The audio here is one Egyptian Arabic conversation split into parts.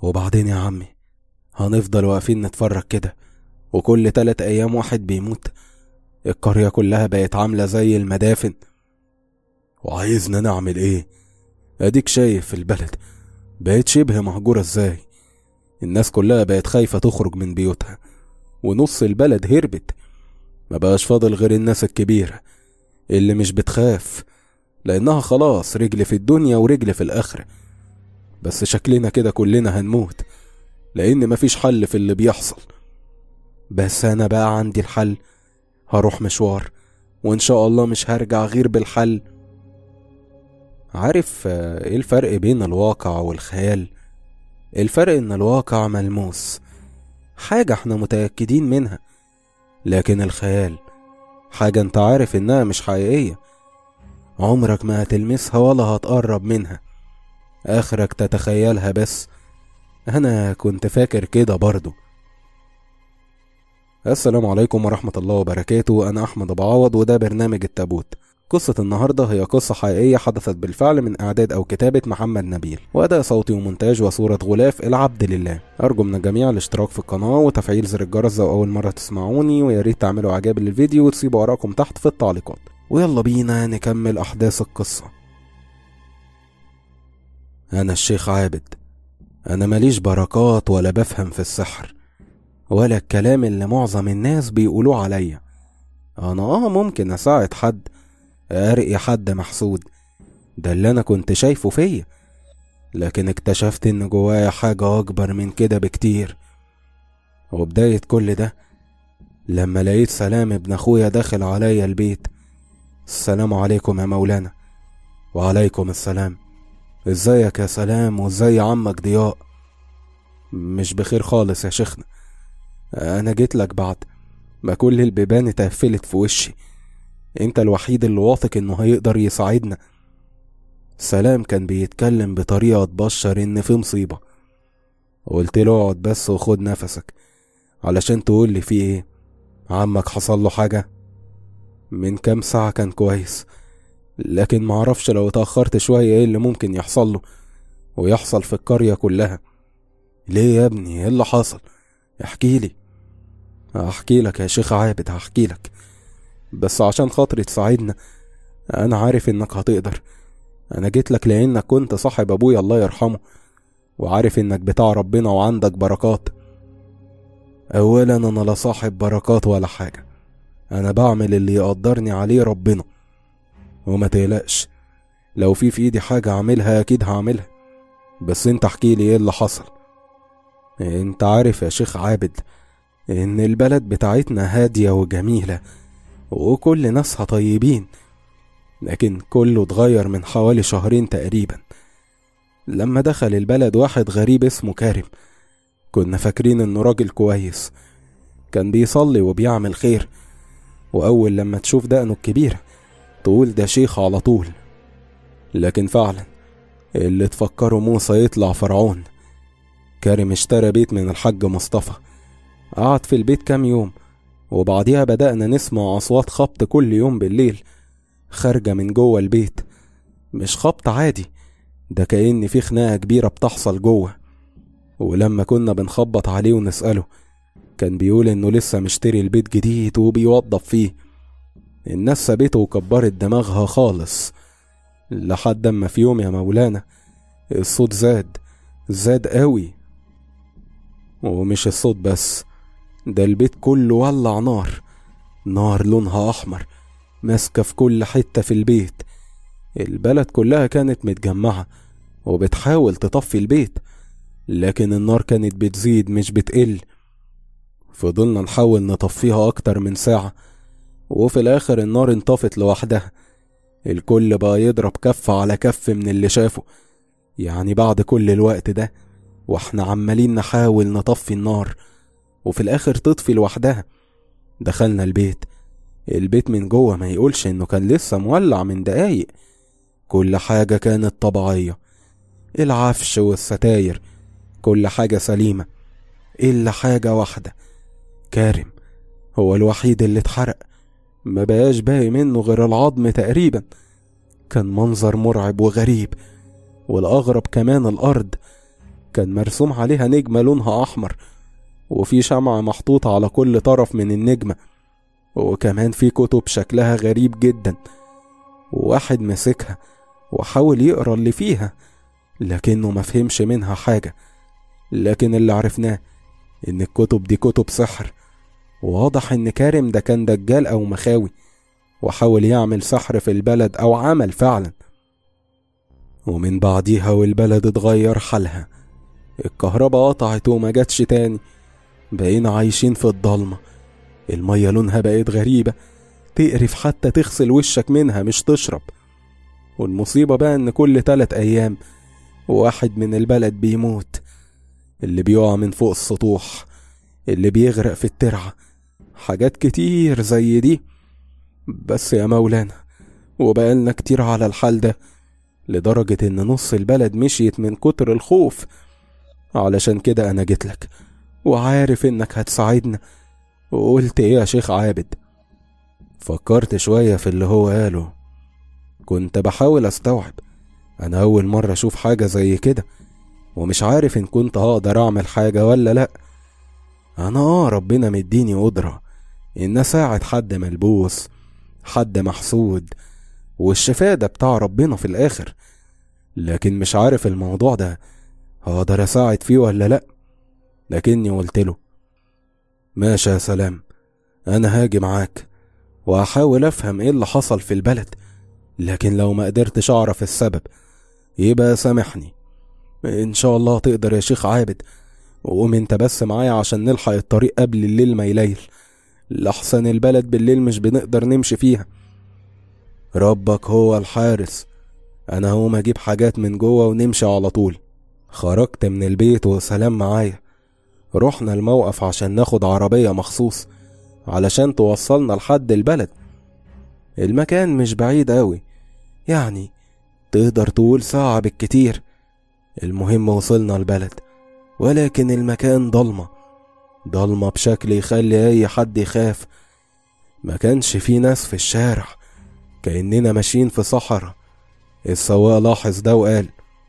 وبعدين يا عمي هنفضل واقفين نتفرج كده وكل تلات أيام واحد بيموت القرية كلها بقت عاملة زي المدافن وعايزنا نعمل ايه اديك شايف البلد بقت شبه مهجورة ازاي الناس كلها بقت خايفة تخرج من بيوتها ونص البلد هربت ما بقاش فاضل غير الناس الكبيرة اللي مش بتخاف لأنها خلاص رجل في الدنيا ورجل في الآخرة بس شكلنا كده كلنا هنموت لأن مفيش حل في اللي بيحصل بس أنا بقى عندي الحل هروح مشوار وإن شاء الله مش هرجع غير بالحل عارف آه، ايه الفرق بين الواقع والخيال الفرق ان الواقع ملموس حاجة احنا متأكدين منها لكن الخيال حاجة انت عارف انها مش حقيقية عمرك ما هتلمسها ولا هتقرب منها اخرك تتخيلها بس انا كنت فاكر كده برضو السلام عليكم ورحمة الله وبركاته أنا أحمد أبو عوض وده برنامج التابوت قصة النهاردة هي قصة حقيقية حدثت بالفعل من إعداد أو كتابة محمد نبيل وأداء صوتي ومونتاج وصورة غلاف العبد لله أرجو من الجميع الاشتراك في القناة وتفعيل زر الجرس لو أول مرة تسمعوني ويا ريت تعملوا إعجاب للفيديو وتسيبوا آرائكم تحت في التعليقات ويلا بينا نكمل أحداث القصة أنا الشيخ عابد أنا ماليش بركات ولا بفهم في السحر ولا الكلام اللي معظم الناس بيقولوه عليا أنا آه ممكن أساعد حد أرقي حد محسود ده اللي أنا كنت شايفه فيا لكن اكتشفت إن جوايا حاجة أكبر من كده بكتير وبداية كل ده لما لقيت سلام ابن أخويا داخل عليا البيت السلام عليكم يا مولانا وعليكم السلام ازيك يا سلام وازاي عمك ضياء مش بخير خالص يا شيخنا انا جيت لك بعد ما كل البيبان اتقفلت في وشي انت الوحيد اللي واثق انه هيقدر يساعدنا سلام كان بيتكلم بطريقة تبشر ان في مصيبة قلت له اقعد بس وخد نفسك علشان تقول لي في ايه عمك حصل له حاجة من كام ساعة كان كويس لكن معرفش لو اتأخرت شوية ايه اللي ممكن يحصل له ويحصل في القرية كلها ليه يا ابني ايه اللي حصل احكي لي هحكي لك يا شيخ عابد هحكي لك بس عشان خاطري تساعدنا انا عارف انك هتقدر انا جيت لك لانك كنت صاحب ابويا الله يرحمه وعارف انك بتاع ربنا وعندك بركات اولا انا لا صاحب بركات ولا حاجه انا بعمل اللي يقدرني عليه ربنا وما تقلقش لو في في ايدي حاجه اعملها اكيد هعملها بس انت احكي لي ايه اللي حصل انت عارف يا شيخ عابد ان البلد بتاعتنا هاديه وجميله وكل ناسها طيبين لكن كله اتغير من حوالي شهرين تقريبا لما دخل البلد واحد غريب اسمه كارم كنا فاكرين انه راجل كويس كان بيصلي وبيعمل خير واول لما تشوف دقنه الكبيره تقول ده شيخ على طول لكن فعلا اللي تفكره موسى يطلع فرعون كارم اشترى بيت من الحاج مصطفى قعد في البيت كام يوم وبعديها بدأنا نسمع أصوات خبط كل يوم بالليل خارجة من جوه البيت مش خبط عادي ده كأن في خناقة كبيرة بتحصل جوه ولما كنا بنخبط عليه ونسأله كان بيقول إنه لسه مشتري البيت جديد وبيوضب فيه الناس سابته وكبرت دماغها خالص لحد اما في يوم يا مولانا الصوت زاد زاد قوي ومش الصوت بس ده البيت كله ولع نار نار لونها أحمر ماسكة في كل حتة في البيت البلد كلها كانت متجمعة وبتحاول تطفي البيت لكن النار كانت بتزيد مش بتقل فضلنا نحاول نطفيها أكتر من ساعة وفي الآخر النار انطفت لوحدها الكل بقى يضرب كف على كف من اللي شافه يعني بعد كل الوقت ده واحنا عمالين نحاول نطفي النار وفي الآخر تطفي لوحدها دخلنا البيت البيت من جوه ما يقولش انه كان لسه مولع من دقايق كل حاجة كانت طبيعية العفش والستاير كل حاجة سليمة إلا حاجة واحدة كارم هو الوحيد اللي اتحرق ما بقاش باقي منه غير العظم تقريبا كان منظر مرعب وغريب والأغرب كمان الأرض كان مرسوم عليها نجمة لونها أحمر وفي شمعة محطوطة على كل طرف من النجمة وكمان في كتب شكلها غريب جدا وواحد مسكها وحاول يقرا اللي فيها لكنه ما فهمش منها حاجة لكن اللي عرفناه إن الكتب دي كتب سحر واضح إن كارم ده كان دجال أو مخاوي وحاول يعمل سحر في البلد أو عمل فعلا ومن بعديها والبلد اتغير حالها الكهرباء قطعت وما جاتش تاني بقينا عايشين في الضلمة المية لونها بقت غريبة تقرف حتى تغسل وشك منها مش تشرب والمصيبة بقى إن كل تلات أيام واحد من البلد بيموت اللي بيقع من فوق السطوح اللي بيغرق في الترعة حاجات كتير زي دي بس يا مولانا وبقالنا كتير على الحال ده لدرجة إن نص البلد مشيت من كتر الخوف علشان كده أنا جيتلك وعارف إنك هتساعدنا وقلت إيه يا شيخ عابد فكرت شوية في اللي هو قاله كنت بحاول أستوعب أنا أول مرة أشوف حاجة زي كده ومش عارف إن كنت هقدر أعمل حاجة ولا لأ أنا آه ربنا مديني قدرة إن أساعد حد ملبوس حد محسود والشفاء ده بتاع ربنا في الآخر لكن مش عارف الموضوع ده هقدر أساعد فيه ولا لأ لكني قلت له ماشي يا سلام أنا هاجي معاك وهحاول أفهم إيه اللي حصل في البلد لكن لو ما قدرتش أعرف السبب يبقى سامحني إن شاء الله تقدر يا شيخ عابد وقوم انت بس معايا عشان نلحق الطريق قبل الليل ما يليل لحسن البلد بالليل مش بنقدر نمشي فيها ربك هو الحارس انا هقوم اجيب حاجات من جوه ونمشي على طول خرجت من البيت وسلام معايا رحنا الموقف عشان ناخد عربية مخصوص علشان توصلنا لحد البلد المكان مش بعيد أوي يعني تقدر تقول ساعة بالكتير المهم وصلنا البلد ولكن المكان ضلمة ضلمة بشكل يخلي أي حد يخاف ما كانش في ناس في الشارع كأننا ماشيين في صحراء السواق لاحظ ده وقال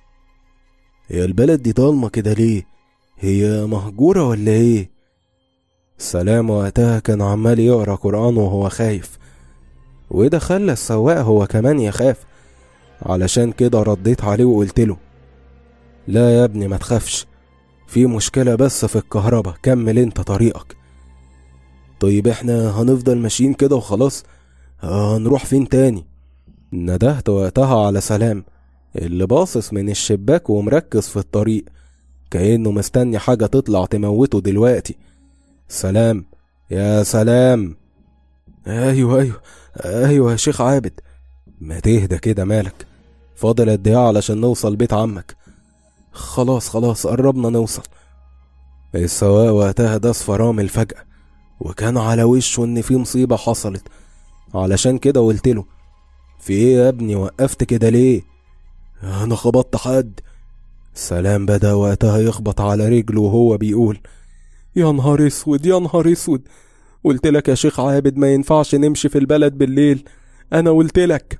هي البلد دي ضلمة كده ليه هي مهجورة ولا ايه سلام وقتها كان عمال يقرا قرآن وهو خايف وده خلى السواق هو كمان يخاف علشان كده رديت عليه وقلت له لا يا ابني ما تخافش في مشكلة بس في الكهرباء كمل انت طريقك طيب احنا هنفضل ماشيين كده وخلاص هنروح فين تاني ندهت وقتها على سلام اللي باصص من الشباك ومركز في الطريق كأنه مستني حاجة تطلع تموته دلوقتي سلام يا سلام ايوه ايوه ايوه يا شيخ عابد ما تهدى كده مالك فاضل قد ايه علشان نوصل بيت عمك خلاص خلاص قربنا نوصل السواق وقتها داس فرامل فجأة وكان على وشه إن في مصيبة حصلت علشان كده قلت له في إيه يا ابني وقفت كده ليه؟ أنا خبطت حد سلام بدأ وقتها يخبط على رجله وهو بيقول يا نهار اسود يا نهار اسود قلت لك يا شيخ عابد ما ينفعش نمشي في البلد بالليل أنا قلت لك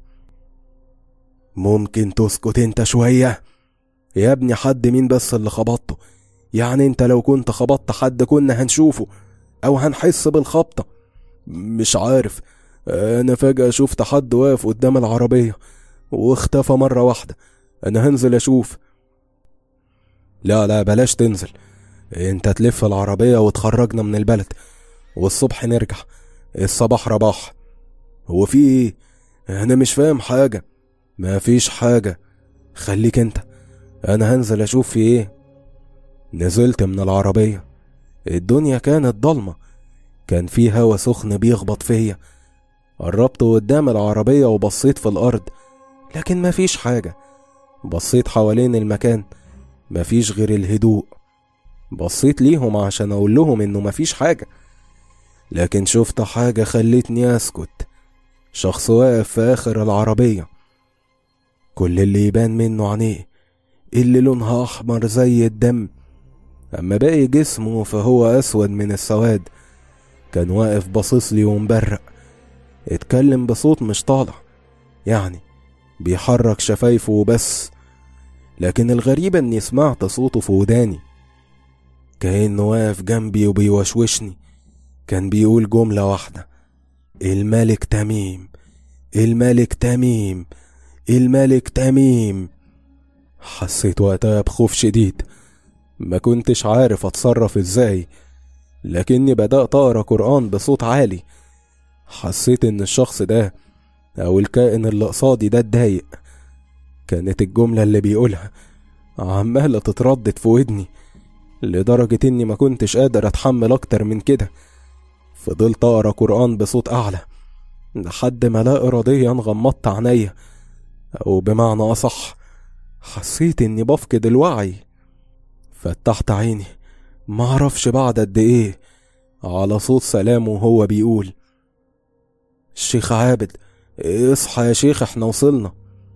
ممكن تسكت انت شويه يا ابني حد مين بس اللي خبطته يعني انت لو كنت خبطت حد كنا هنشوفه او هنحس بالخبطة مش عارف انا فجأة شفت حد واقف قدام العربية واختفى مرة واحدة انا هنزل اشوف لا لا بلاش تنزل انت تلف العربية وتخرجنا من البلد والصبح نرجع الصباح رباح هو في ايه انا مش فاهم حاجة ما فيش حاجة خليك انت انا هنزل اشوف في ايه نزلت من العربية الدنيا كانت ضلمة كان في هوا سخن بيخبط فيا قربت قدام العربية وبصيت في الأرض لكن مفيش حاجة بصيت حوالين المكان مفيش غير الهدوء بصيت ليهم عشان أقول لهم إنه مفيش حاجة لكن شفت حاجة خلتني أسكت شخص واقف في آخر العربية كل اللي يبان منه عينيه اللي لونها أحمر زي الدم أما باقي جسمه فهو أسود من السواد كان واقف باصصلي ومبرق اتكلم بصوت مش طالع يعني بيحرك شفايفه وبس لكن الغريب اني سمعت صوته في وداني كأنه واقف جنبي وبيوشوشني كان بيقول جملة واحدة الملك تميم الملك تميم الملك تميم حسيت وقتها بخوف شديد ما كنتش عارف اتصرف ازاي لكني بدأت أقرأ قرآن بصوت عالي حسيت إن الشخص ده أو الكائن اللي قصادي ده اتضايق كانت الجملة اللي بيقولها عمالة تتردد في ودني لدرجة إني ما كنتش قادر أتحمل أكتر من كده فضلت أقرأ قرآن بصوت أعلى لحد ما لا إراديا غمضت عينيا أو بمعنى أصح حسيت إني بفقد الوعي فتحت عيني معرفش بعد قد إيه على صوت سلامه وهو بيقول الشيخ عابد اصحى يا شيخ احنا وصلنا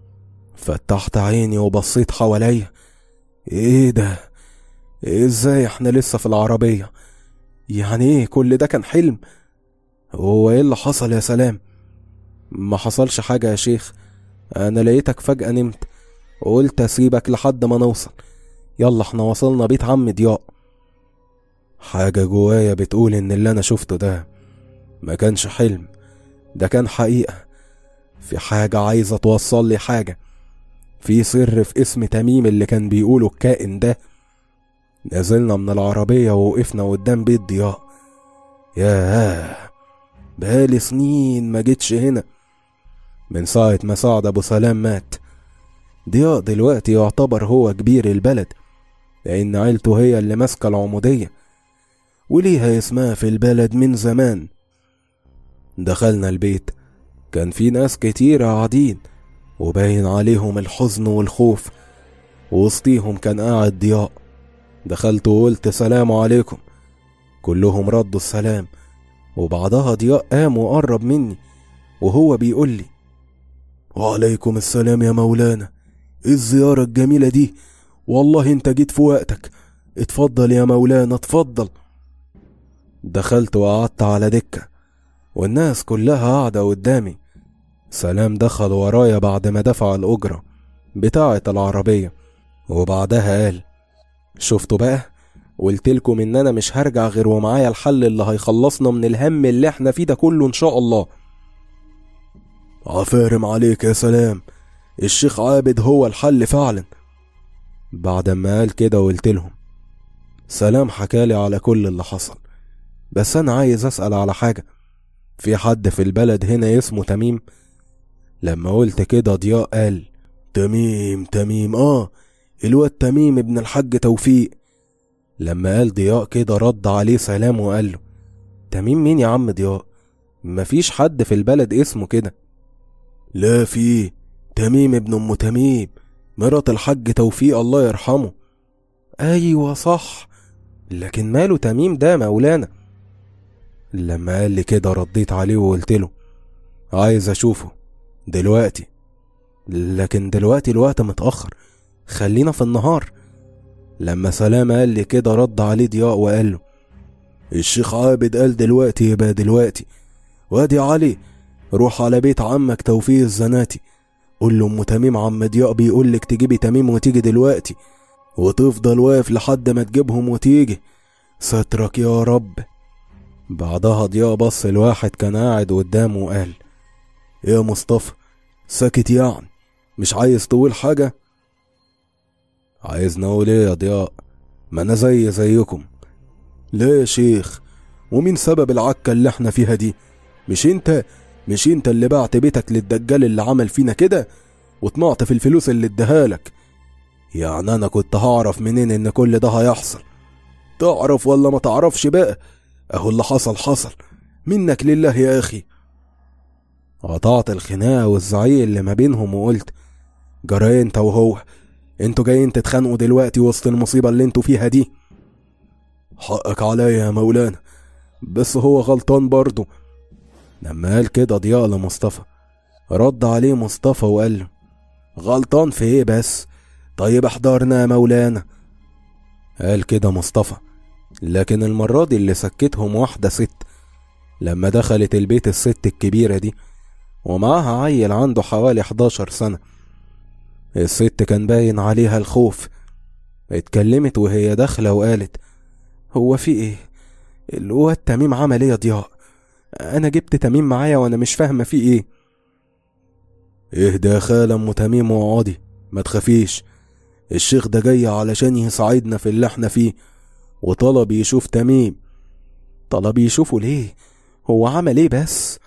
فتحت عيني وبصيت حواليا ايه ده ازاي احنا لسه في العربية يعني ايه كل ده كان حلم هو ايه اللي حصل يا سلام ما حصلش حاجة يا شيخ انا لقيتك فجأة نمت وقلت اسيبك لحد ما نوصل يلا احنا وصلنا بيت عم ضياء حاجة جوايا بتقول ان اللي انا شفته ده ما كانش حلم ده كان حقيقة في حاجة عايزة توصل لي حاجة في سر في اسم تميم اللي كان بيقوله الكائن ده نزلنا من العربية ووقفنا قدام بيت ضياء ياه بقالي سنين ما جيتش هنا من ساعة ما سعد أبو سلام مات ضياء دلوقتي يعتبر هو كبير البلد لأن عيلته هي اللي ماسكة العمودية وليها اسمها في البلد من زمان دخلنا البيت كان في ناس كتير قاعدين وباين عليهم الحزن والخوف وسطيهم كان قاعد ضياء دخلت وقلت سلام عليكم كلهم ردوا السلام وبعدها ضياء قام وقرب مني وهو بيقول لي وعليكم السلام يا مولانا ايه الزيارة الجميلة دي والله انت جيت في وقتك اتفضل يا مولانا اتفضل دخلت وقعدت على دكة والناس كلها قاعدة قدامي سلام دخل ورايا بعد ما دفع الأجرة بتاعة العربية وبعدها قال شفتوا بقى قلتلكم ان انا مش هرجع غير ومعايا الحل اللي هيخلصنا من الهم اللي احنا فيه ده كله ان شاء الله عفارم عليك يا سلام الشيخ عابد هو الحل فعلا بعد ما قال كده قلت لهم سلام حكالي على كل اللي حصل بس انا عايز اسأل على حاجة في حد في البلد هنا اسمه تميم لما قلت كده ضياء قال تميم تميم اه الواد تميم ابن الحاج توفيق لما قال ضياء كده رد عليه سلام وقال له تميم مين يا عم ضياء مفيش حد في البلد اسمه كده لا في تميم ابن ام تميم مرات الحاج توفيق الله يرحمه ايوه صح لكن ماله تميم ده مولانا لما قال لي كده رديت عليه وقلت له عايز اشوفه دلوقتي لكن دلوقتي الوقت متأخر خلينا في النهار لما سلام قال لي كده رد عليه ضياء وقال له الشيخ عابد قال دلوقتي يبقى دلوقتي وادي علي روح على بيت عمك توفيق الزناتي قول له ام تميم عم ضياء بيقول لك تجيبي تميم وتيجي دلوقتي وتفضل واقف لحد ما تجيبهم وتيجي سترك يا رب بعدها ضياء بص الواحد كان قاعد قدامه وقال يا مصطفى ساكت يعني مش عايز تقول حاجة عايز نقول ايه يا ضياء ما انا زي زيكم لا يا شيخ ومين سبب العكة اللي احنا فيها دي مش انت مش انت اللي بعت بيتك للدجال اللي عمل فينا كده وطمعت في الفلوس اللي اداهالك يعني انا كنت هعرف منين ان كل ده هيحصل تعرف ولا ما تعرفش بقى اهو اللي حصل حصل منك لله يا اخي قطعت الخناقة والزعيق اللي ما بينهم وقلت جرى انت وهو انتوا جايين تتخانقوا دلوقتي وسط المصيبة اللي انتوا فيها دي حقك عليا يا مولانا بس هو غلطان برضه لما قال كده ضياء لمصطفى رد عليه مصطفى وقال له غلطان في ايه بس طيب احضرنا يا مولانا قال كده مصطفى لكن المرة دي اللي سكتهم واحدة ست لما دخلت البيت الست الكبيرة دي ومعاها عيل عنده حوالي 11 سنة الست كان باين عليها الخوف اتكلمت وهي داخلة وقالت هو في ايه الواد تميم عمل ايه يا ضياء انا جبت تميم معايا وانا مش فاهمة في ايه اهدى يا خالة ام تميم واقعدي ما تخافيش الشيخ ده جاي علشان يساعدنا في اللي احنا فيه وطلب يشوف تميم طلب يشوفه ليه هو عمل ايه بس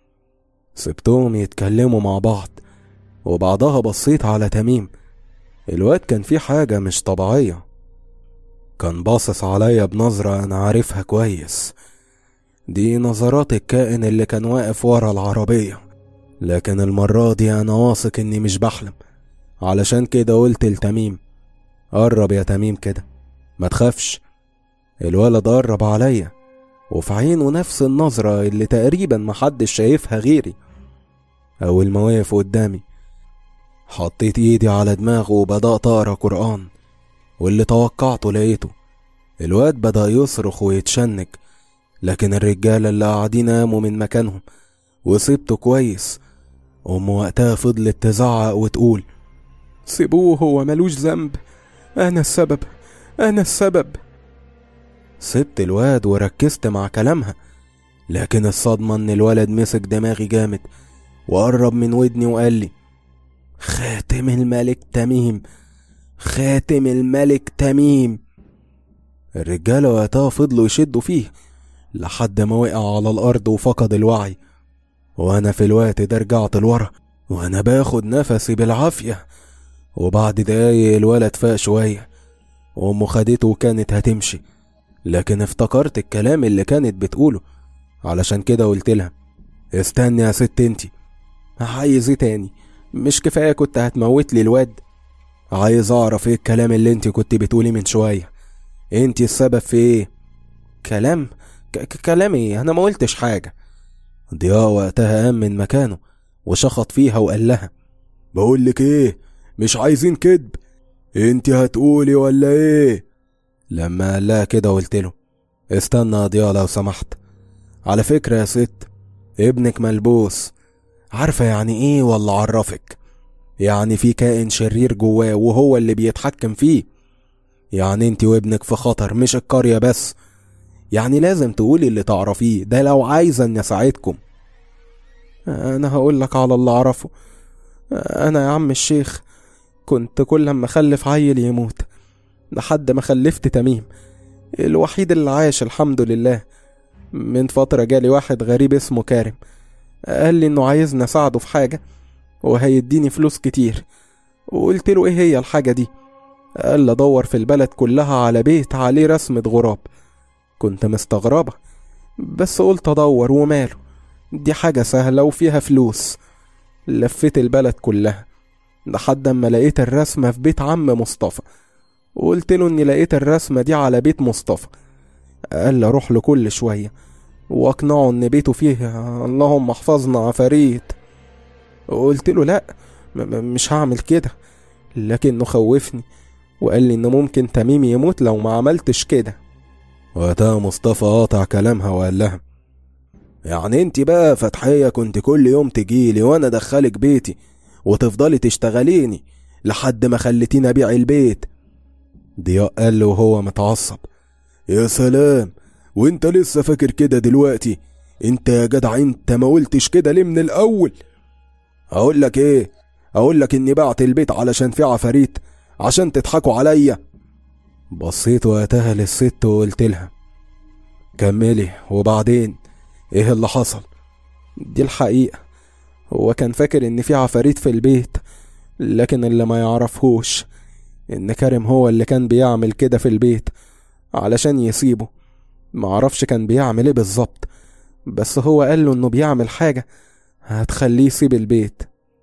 سبتهم يتكلموا مع بعض وبعدها بصيت على تميم الواد كان فيه حاجة مش طبيعية كان باصص عليا بنظرة أنا عارفها كويس دي نظرات الكائن اللي كان واقف ورا العربية لكن المرة دي أنا واثق إني مش بحلم علشان كده قلت لتميم قرب يا تميم كده ما تخافش الولد قرب عليا وفي عينه نفس النظرة اللي تقريبا محدش شايفها غيري أول ما وقف قدامي حطيت ايدي على دماغه وبدأت أقرأ قرآن واللي توقعته لقيته الواد بدأ يصرخ ويتشنج لكن الرجالة اللي قاعدين قاموا من مكانهم وسبته كويس أم وقتها فضلت تزعق وتقول سيبوه هو ملوش ذنب أنا السبب أنا السبب سبت الواد وركزت مع كلامها لكن الصدمة إن الولد مسك دماغي جامد وقرب من ودني وقال لي خاتم الملك تميم خاتم الملك تميم الرجالة وقتها فضلوا يشدوا فيه لحد ما وقع على الأرض وفقد الوعي وأنا في الوقت ده رجعت لورا وأنا باخد نفسي بالعافية وبعد دقايق الولد فاق شوية وأمه خدته وكانت هتمشي لكن افتكرت الكلام اللي كانت بتقوله علشان كده قلت لها استني يا ست انتي عايز ايه تاني مش كفاية كنت هتموت لي الواد عايز اعرف ايه الكلام اللي انت كنت بتقولي من شوية انت السبب في ايه كلام ك كلام ايه انا ما قلتش حاجة ضياء وقتها قام من مكانه وشخط فيها وقال لها بقولك ايه مش عايزين كدب انت هتقولي ولا ايه لما قال لها كده قلت له استنى يا ضياء لو سمحت على فكرة يا ست ابنك ملبوس عارفة يعني ايه ولا عرفك يعني في كائن شرير جواه وهو اللي بيتحكم فيه يعني انت وابنك في خطر مش القرية بس يعني لازم تقولي اللي تعرفيه ده لو عايزة اني اساعدكم انا هقول لك على اللي اعرفه انا يا عم الشيخ كنت كل لما اخلف عيل يموت لحد ما خلفت تميم الوحيد اللي عايش الحمد لله من فترة جالي واحد غريب اسمه كارم قال لي انه عايزني اساعده في حاجة وهيديني فلوس كتير وقلت له ايه هي الحاجة دي قال لي ادور في البلد كلها على بيت عليه رسمة غراب كنت مستغربة بس قلت ادور وماله دي حاجة سهلة وفيها فلوس لفيت البلد كلها لحد اما لقيت الرسمة في بيت عم مصطفى وقلت له اني لقيت الرسمة دي على بيت مصطفى قال لي اروح له كل شوية واقنعه ان بيته فيه اللهم احفظنا عفاريت قلت له لا مش هعمل كده لكنه خوفني وقال لي ان ممكن تميم يموت لو ما عملتش كده وقتها مصطفى قاطع كلامها وقال لها يعني انت بقى فتحية كنت كل يوم تجيلي وانا ادخلك بيتي وتفضلي تشتغليني لحد ما خليتيني ابيع البيت ضياء قال له وهو متعصب يا سلام وانت لسه فاكر كده دلوقتي انت يا جدع انت ما قلتش كده ليه من الاول اقول لك ايه اقول لك اني بعت البيت علشان في عفاريت عشان تضحكوا عليا بصيت وقتها للست وقلت لها كملي وبعدين ايه اللي حصل دي الحقيقة هو كان فاكر ان في عفاريت في البيت لكن اللي ما يعرفهوش ان كريم هو اللي كان بيعمل كده في البيت علشان يسيبه معرفش كان بيعمل ايه بالظبط بس هو قال له انه بيعمل حاجة هتخليه يسيب البيت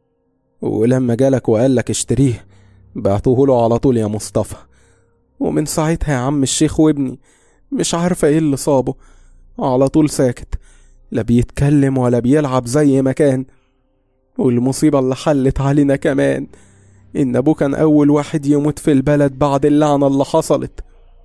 ولما جالك وقالك اشتريه بعتوه له على طول يا مصطفى ومن ساعتها يا عم الشيخ وابني مش عارفة ايه اللي صابه على طول ساكت لا بيتكلم ولا بيلعب زي ما كان والمصيبة اللي حلت علينا كمان إن أبوه كان أول واحد يموت في البلد بعد اللعنة اللي حصلت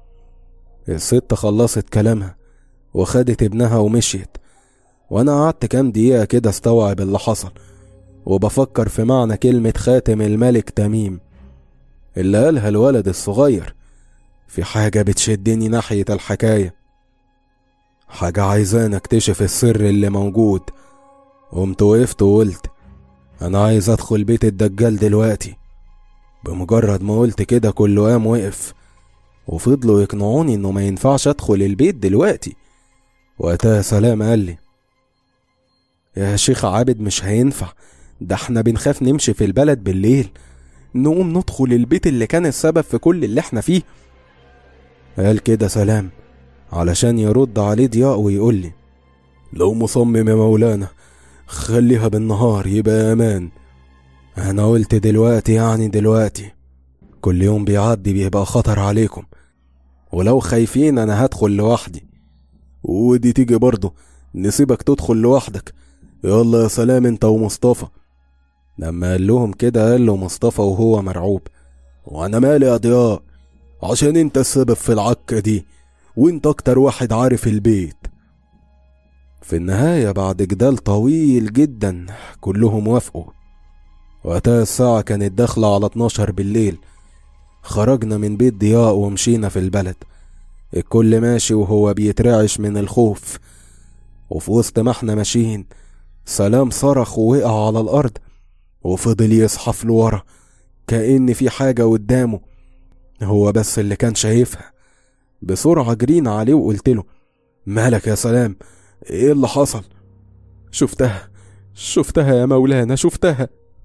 الست خلصت كلامها وخدت ابنها ومشيت وأنا قعدت كام دقيقة كده استوعب اللي حصل وبفكر في معنى كلمة خاتم الملك تميم اللي قالها الولد الصغير في حاجة بتشدني ناحية الحكاية حاجة عايزاني اكتشف السر اللي موجود قمت وقفت وقلت انا عايز ادخل بيت الدجال دلوقتي بمجرد ما قلت كده كله قام وقف وفضلوا يقنعوني انه ما ينفعش ادخل البيت دلوقتي وقتها سلام قال لي يا شيخ عابد مش هينفع ده احنا بنخاف نمشي في البلد بالليل نقوم ندخل البيت اللي كان السبب في كل اللي احنا فيه قال كده سلام علشان يرد عليه ضياء ويقول لي لو مصمم يا مولانا خليها بالنهار يبقى امان انا قلت دلوقتي يعني دلوقتي كل يوم بيعدي بيبقى خطر عليكم ولو خايفين انا هدخل لوحدي ودي تيجي برضه نسيبك تدخل لوحدك يلا يا سلام انت ومصطفى لما قال لهم كده قال له مصطفى وهو مرعوب وانا مالي يا ضياء عشان انت السبب في العكة دي وانت اكتر واحد عارف البيت في النهاية بعد جدال طويل جدا كلهم وافقوا وقتها الساعة كانت داخلة على 12 بالليل خرجنا من بيت ضياء ومشينا في البلد الكل ماشي وهو بيترعش من الخوف وفي وسط ما احنا ماشيين سلام صرخ ووقع على الأرض وفضل يزحف لورا كأن في حاجة قدامه هو بس اللي كان شايفها بسرعة جرينا عليه وقلت له مالك يا سلام ايه اللي حصل شفتها شفتها يا مولانا شفتها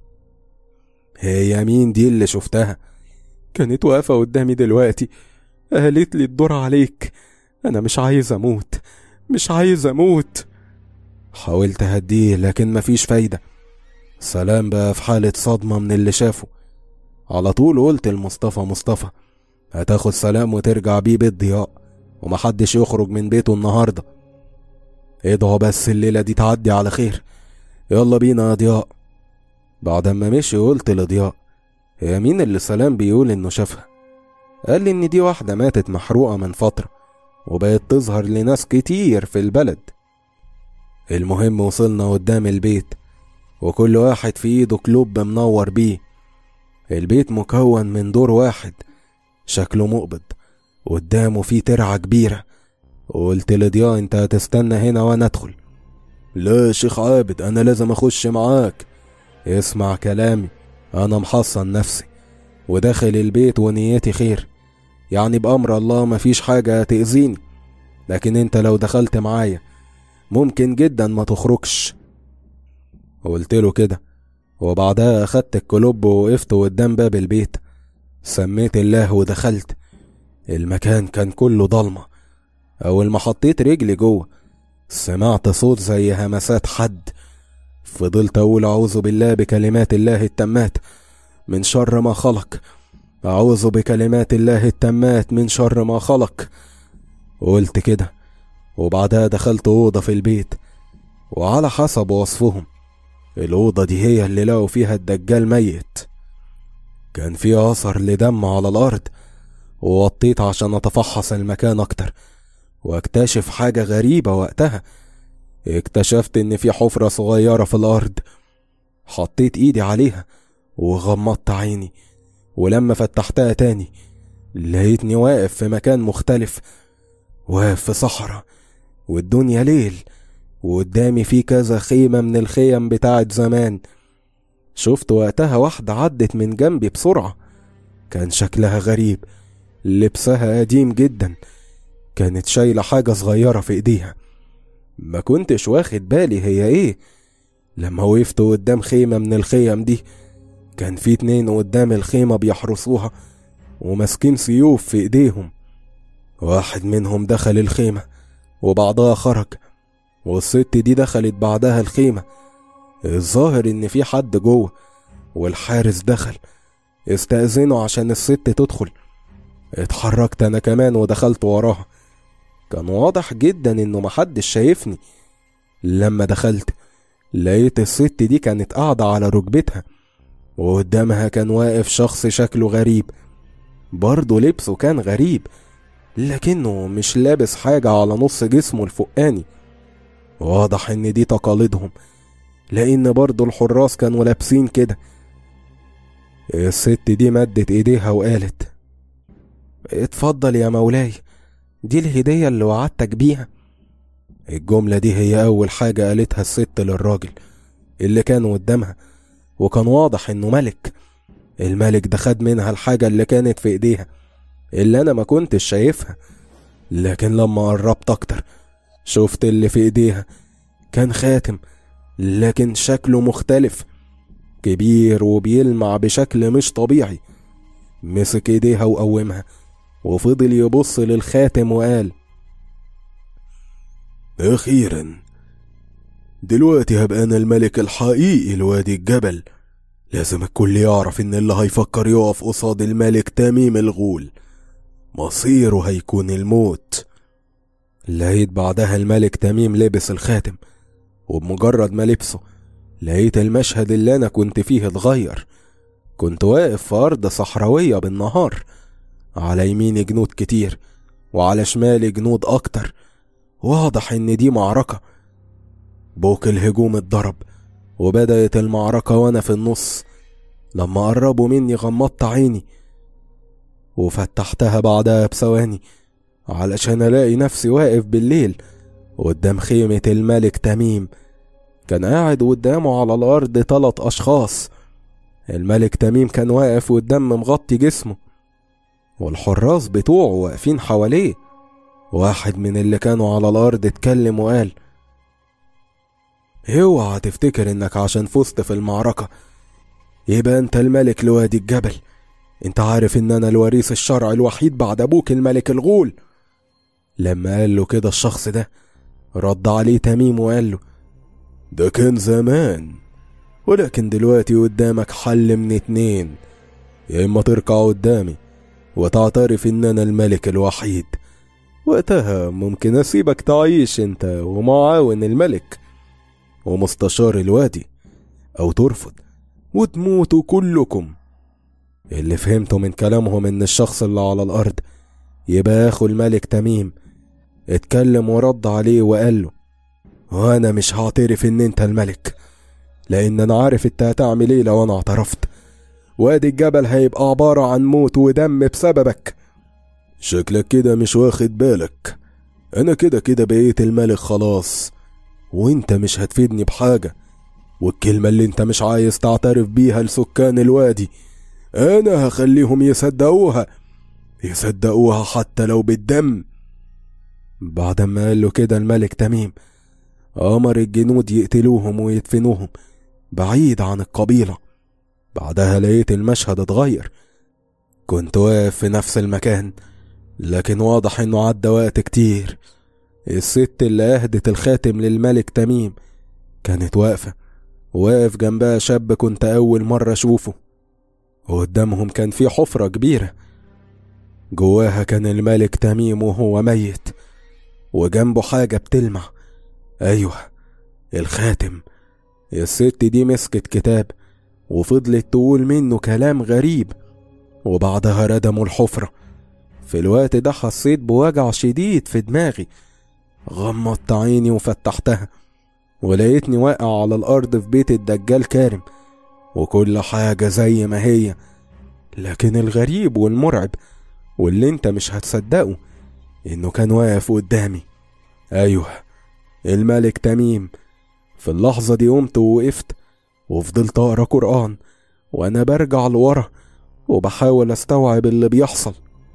هي مين دي اللي شفتها كانت واقفة قدامي دلوقتي قالت لي الدور عليك أنا مش عايز أموت مش عايز أموت حاولت أهديه لكن مفيش فايدة سلام بقى في حالة صدمة من اللي شافه على طول قلت لمصطفى مصطفى هتاخد سلام وترجع بيه بيت ضياء ومحدش يخرج من بيته النهارده ادعوا بس الليلة دي تعدي على خير يلا بينا يا ضياء بعد ما مشي قلت لضياء هي مين اللي سلام بيقول انه شافها قال لي ان دي واحدة ماتت محروقة من فترة وبقت تظهر لناس كتير في البلد المهم وصلنا قدام البيت وكل واحد في ايده كلوب منور بيه البيت مكون من دور واحد شكله مقبض قدامه فيه ترعة كبيرة وقلت لضياء انت هتستنى هنا وانا ادخل لا يا شيخ عابد انا لازم اخش معاك اسمع كلامي انا محصن نفسي وداخل البيت ونيتي خير يعني بأمر الله مفيش حاجة هتأذيني لكن انت لو دخلت معايا ممكن جدا ما تخرجش قلت له كده وبعدها أخدت الكلوب ووقفت قدام باب البيت سميت الله ودخلت المكان كان كله ضلمة أول ما حطيت رجلي جوه سمعت صوت زي همسات حد فضلت أقول أعوذ بالله بكلمات الله التامات من شر ما خلق أعوذ بكلمات الله التامات من شر ما خلق قلت كده وبعدها دخلت أوضة في البيت وعلى حسب وصفهم الأوضة دي هي اللي لقوا فيها الدجال ميت كان في أثر لدم على الأرض ووطيت عشان أتفحص المكان أكتر واكتشف حاجة غريبة وقتها اكتشفت إن في حفرة صغيرة في الأرض حطيت إيدي عليها وغمضت عيني ولما فتحتها تاني لقيتني واقف في مكان مختلف واقف في صحراء والدنيا ليل وقدامي في كذا خيمة من الخيم بتاعت زمان شفت وقتها واحدة عدت من جنبي بسرعة كان شكلها غريب لبسها قديم جدا كانت شايلة حاجة صغيرة في ايديها ما كنتش واخد بالي هي ايه لما وقفت قدام خيمة من الخيم دي كان في اتنين قدام الخيمة بيحرسوها وماسكين سيوف في ايديهم واحد منهم دخل الخيمة وبعدها خرج والست دي دخلت بعدها الخيمة الظاهر ان في حد جوه والحارس دخل استأذنوا عشان الست تدخل اتحركت انا كمان ودخلت وراها كان واضح جدا انه محدش شايفني لما دخلت لقيت الست دي كانت قاعدة على ركبتها وقدامها كان واقف شخص شكله غريب برضه لبسه كان غريب لكنه مش لابس حاجة على نص جسمه الفوقاني واضح ان دي تقاليدهم لأن برضه الحراس كانوا لابسين كده الست دي مدت ايديها وقالت اتفضل يا مولاي دي الهدية اللي وعدتك بيها الجملة دي هي أول حاجة قالتها الست للراجل اللي كان قدامها وكان واضح إنه ملك الملك ده خد منها الحاجة اللي كانت في إيديها اللي أنا ما كنتش شايفها لكن لما قربت أكتر شفت اللي في إيديها كان خاتم لكن شكله مختلف كبير وبيلمع بشكل مش طبيعي مسك ايديها وقومها وفضل يبص للخاتم وقال أخيرا دلوقتي هبقى أنا الملك الحقيقي لوادي الجبل لازم الكل يعرف إن اللي هيفكر يقف قصاد الملك تميم الغول مصيره هيكون الموت لقيت بعدها الملك تميم لبس الخاتم وبمجرد ما لبسه لقيت المشهد اللي أنا كنت فيه اتغير كنت واقف في أرض صحراوية بالنهار على يميني جنود كتير وعلى شمالي جنود أكتر واضح إن دي معركة بوك الهجوم اتضرب وبدأت المعركة وأنا في النص لما قربوا مني غمضت عيني وفتحتها بعدها بثواني علشان ألاقي نفسي واقف بالليل قدام خيمة الملك تميم كان قاعد قدامه على الأرض تلات أشخاص الملك تميم كان واقف والدم مغطي جسمه والحراس بتوعه واقفين حواليه واحد من اللي كانوا على الأرض اتكلم وقال اوعى تفتكر انك عشان فزت في المعركة يبقى انت الملك لوادي الجبل انت عارف ان انا الوريث الشرعي الوحيد بعد ابوك الملك الغول لما قال له كده الشخص ده رد عليه تميم وقال له ده كان زمان ولكن دلوقتي قدامك حل من اتنين يا اما تركع قدامي وتعترف ان انا الملك الوحيد وقتها ممكن اسيبك تعيش انت ومعاون الملك ومستشار الوادي او ترفض وتموتوا كلكم اللي فهمته من كلامهم ان الشخص اللي على الارض يبقى اخو الملك تميم اتكلم ورد عليه وقال له وانا مش هعترف ان انت الملك لان انا عارف انت هتعمل ايه لو انا اعترفت وادي الجبل هيبقى عبارة عن موت ودم بسببك شكلك كده مش واخد بالك انا كده كده بقيت الملك خلاص وانت مش هتفيدني بحاجة والكلمة اللي انت مش عايز تعترف بيها لسكان الوادي انا هخليهم يصدقوها يصدقوها حتى لو بالدم بعد ما قال له كده الملك تميم أمر الجنود يقتلوهم ويدفنوهم بعيد عن القبيلة بعدها لقيت المشهد اتغير كنت واقف في نفس المكان لكن واضح انه عدى وقت كتير الست اللي اهدت الخاتم للملك تميم كانت واقفة واقف جنبها شاب كنت أول مرة أشوفه وقدامهم كان في حفرة كبيرة جواها كان الملك تميم وهو ميت وجنبه حاجة بتلمع أيوه الخاتم الست دي مسكت كتاب وفضلت تقول منه كلام غريب وبعدها ردموا الحفرة في الوقت ده حسيت بوجع شديد في دماغي غمضت عيني وفتحتها ولقيتني واقع على الأرض في بيت الدجال كارم وكل حاجة زي ما هي لكن الغريب والمرعب واللي انت مش هتصدقه انه كان واقف قدامي ايوه الملك تميم في اللحظة دي قمت ووقفت وفضلت أقرأ قرآن وأنا برجع لورا وبحاول أستوعب اللي بيحصل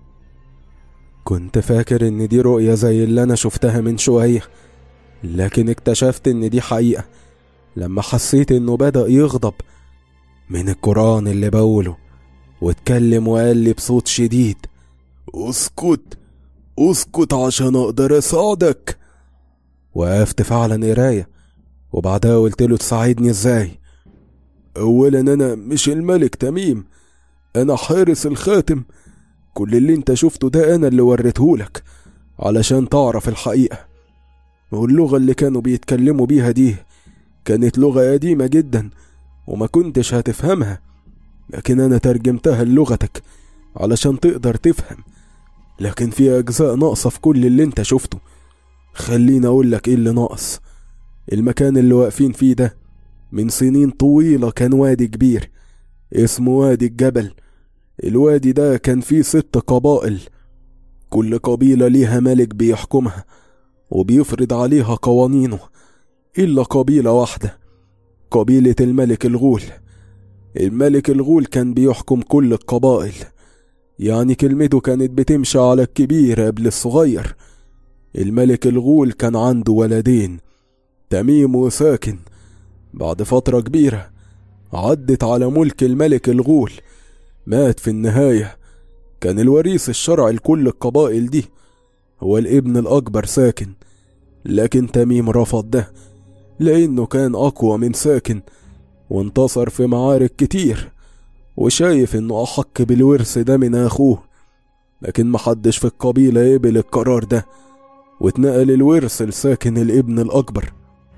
كنت فاكر إن دي رؤية زي اللي أنا شفتها من شوية لكن اكتشفت إن دي حقيقة لما حسيت إنه بدأ يغضب من القرآن اللي بقوله واتكلم وقال لي بصوت شديد اسكت اسكت عشان اقدر اساعدك وقفت فعلا قراية وبعدها قلت له تساعدني ازاي اولا انا مش الملك تميم انا حارس الخاتم كل اللي انت شفته ده انا اللي وريتهولك علشان تعرف الحقيقة واللغة اللي كانوا بيتكلموا بيها دي كانت لغة قديمة جدا وما كنتش هتفهمها لكن انا ترجمتها للغتك علشان تقدر تفهم لكن في اجزاء ناقصة في كل اللي انت شفته خليني اقول لك ايه اللي ناقص المكان اللي واقفين فيه ده من سنين طويلة كان وادي كبير اسمه وادي الجبل الوادي ده كان فيه ست قبائل كل قبيلة ليها ملك بيحكمها وبيفرض عليها قوانينه إلا قبيلة واحدة قبيلة الملك الغول الملك الغول كان بيحكم كل القبائل يعني كلمته كانت بتمشي على الكبير قبل الصغير الملك الغول كان عنده ولدين تميم وساكن بعد فترة كبيرة عدت على ملك الملك الغول مات في النهاية كان الوريث الشرعي لكل القبائل دي هو الابن الأكبر ساكن لكن تميم رفض ده لأنه كان أقوى من ساكن وانتصر في معارك كتير وشايف إنه أحق بالورث ده من أخوه لكن محدش في القبيلة قبل القرار ده واتنقل الورث لساكن الابن الأكبر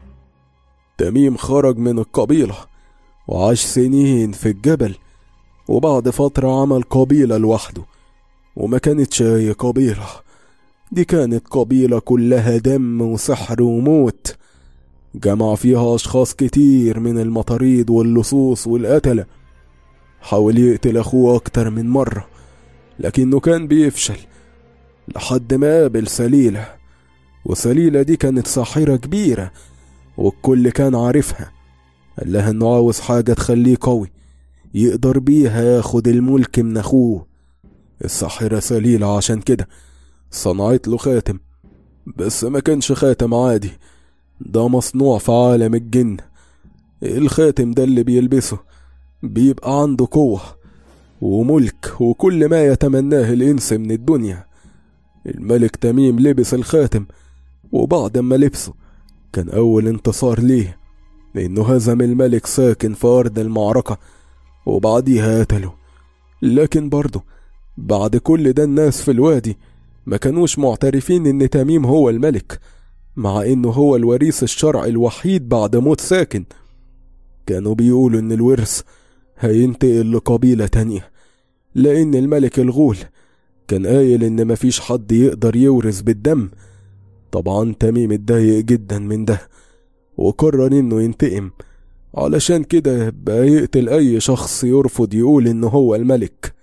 تميم خرج من القبيلة وعاش سنين في الجبل وبعد فترة عمل قبيلة لوحده وما كانتش أي قبيلة دي كانت قبيلة كلها دم وسحر وموت جمع فيها أشخاص كتير من المطاريد واللصوص والقتلة حاول يقتل أخوه أكتر من مرة لكنه كان بيفشل لحد ما قابل سليلة وسليلة دي كانت ساحرة كبيرة والكل كان عارفها قال لها إنه عاوز حاجة تخليه قوي يقدر بيها ياخد الملك من أخوه الساحرة سليلة عشان كده صنعت له خاتم بس ما كانش خاتم عادي ده مصنوع في عالم الجن الخاتم ده اللي بيلبسه بيبقى عنده قوة وملك وكل ما يتمناه الإنس من الدنيا الملك تميم لبس الخاتم وبعد ما لبسه كان أول انتصار ليه لأنه هزم الملك ساكن في أرض المعركة وبعديها قتله لكن برضه بعد كل ده الناس في الوادي ما كانوش معترفين إن تميم هو الملك مع إنه هو الوريث الشرعي الوحيد بعد موت ساكن كانوا بيقولوا إن الورث هينتقل لقبيلة تانية لأن الملك الغول كان قايل إن مفيش حد يقدر يورث بالدم طبعا تميم اتضايق جدا من ده وقرر إنه ينتقم علشان كده بقى يقتل أي شخص يرفض يقول إنه هو الملك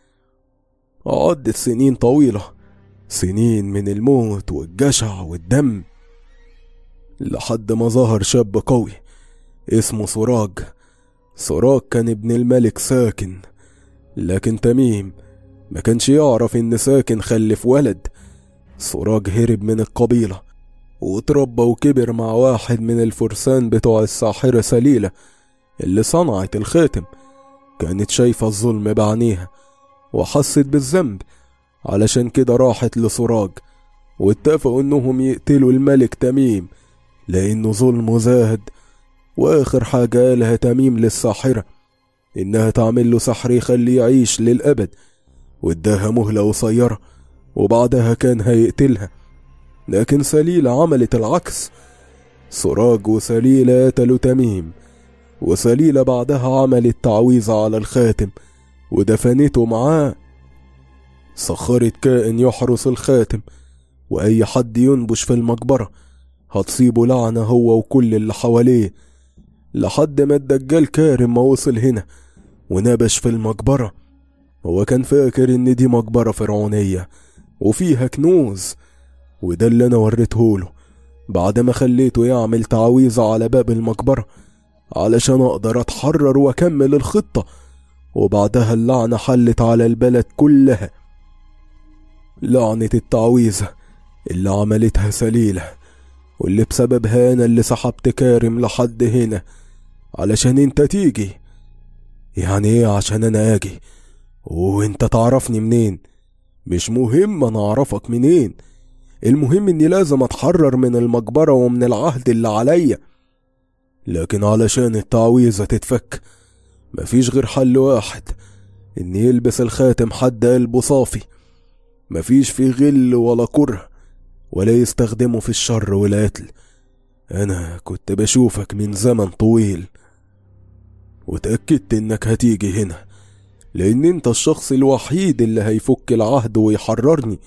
عدت سنين طويلة سنين من الموت والجشع والدم لحد ما ظهر شاب قوي اسمه سراج سراج كان ابن الملك ساكن لكن تميم ما كانش يعرف ان ساكن خلف ولد سراج هرب من القبيلة واتربى وكبر مع واحد من الفرسان بتوع الساحرة سليلة اللي صنعت الخاتم كانت شايفة الظلم بعينيها وحست بالذنب علشان كده راحت لسراج واتفقوا انهم يقتلوا الملك تميم لانه ظلمه زاد واخر حاجة قالها تميم للساحرة انها تعمل له سحر يخليه يعيش للابد واداها مهلة قصيرة وبعدها كان هيقتلها لكن سليلة عملت العكس سراج وسليلة قتلوا تميم وسليلة بعدها عملت تعويذة على الخاتم ودفنته معاه سخرت كائن يحرس الخاتم وأي حد ينبش في المقبرة هتصيبه لعنة هو وكل اللي حواليه لحد ما الدجال كارم ما وصل هنا ونبش في المقبرة هو كان فاكر إن دي مقبرة فرعونية وفيها كنوز وده اللي أنا وريتهوله بعد ما خليته يعمل تعويذة على باب المقبرة علشان أقدر أتحرر وأكمل الخطة وبعدها اللعنة حلت على البلد كلها لعنة التعويذة اللي عملتها سليلة واللي بسببها أنا اللي سحبت كارم لحد هنا علشان انت تيجي يعني ايه عشان انا اجي وانت تعرفني منين مش مهم انا اعرفك منين المهم اني لازم اتحرر من المقبرة ومن العهد اللي عليا لكن علشان التعويذة تتفك مفيش غير حل واحد ان يلبس الخاتم حد قلبه صافي مفيش فيه غل ولا كره ولا يستخدمه في الشر والقتل انا كنت بشوفك من زمن طويل وتأكدت انك هتيجي هنا لان انت الشخص الوحيد اللي هيفك العهد ويحررني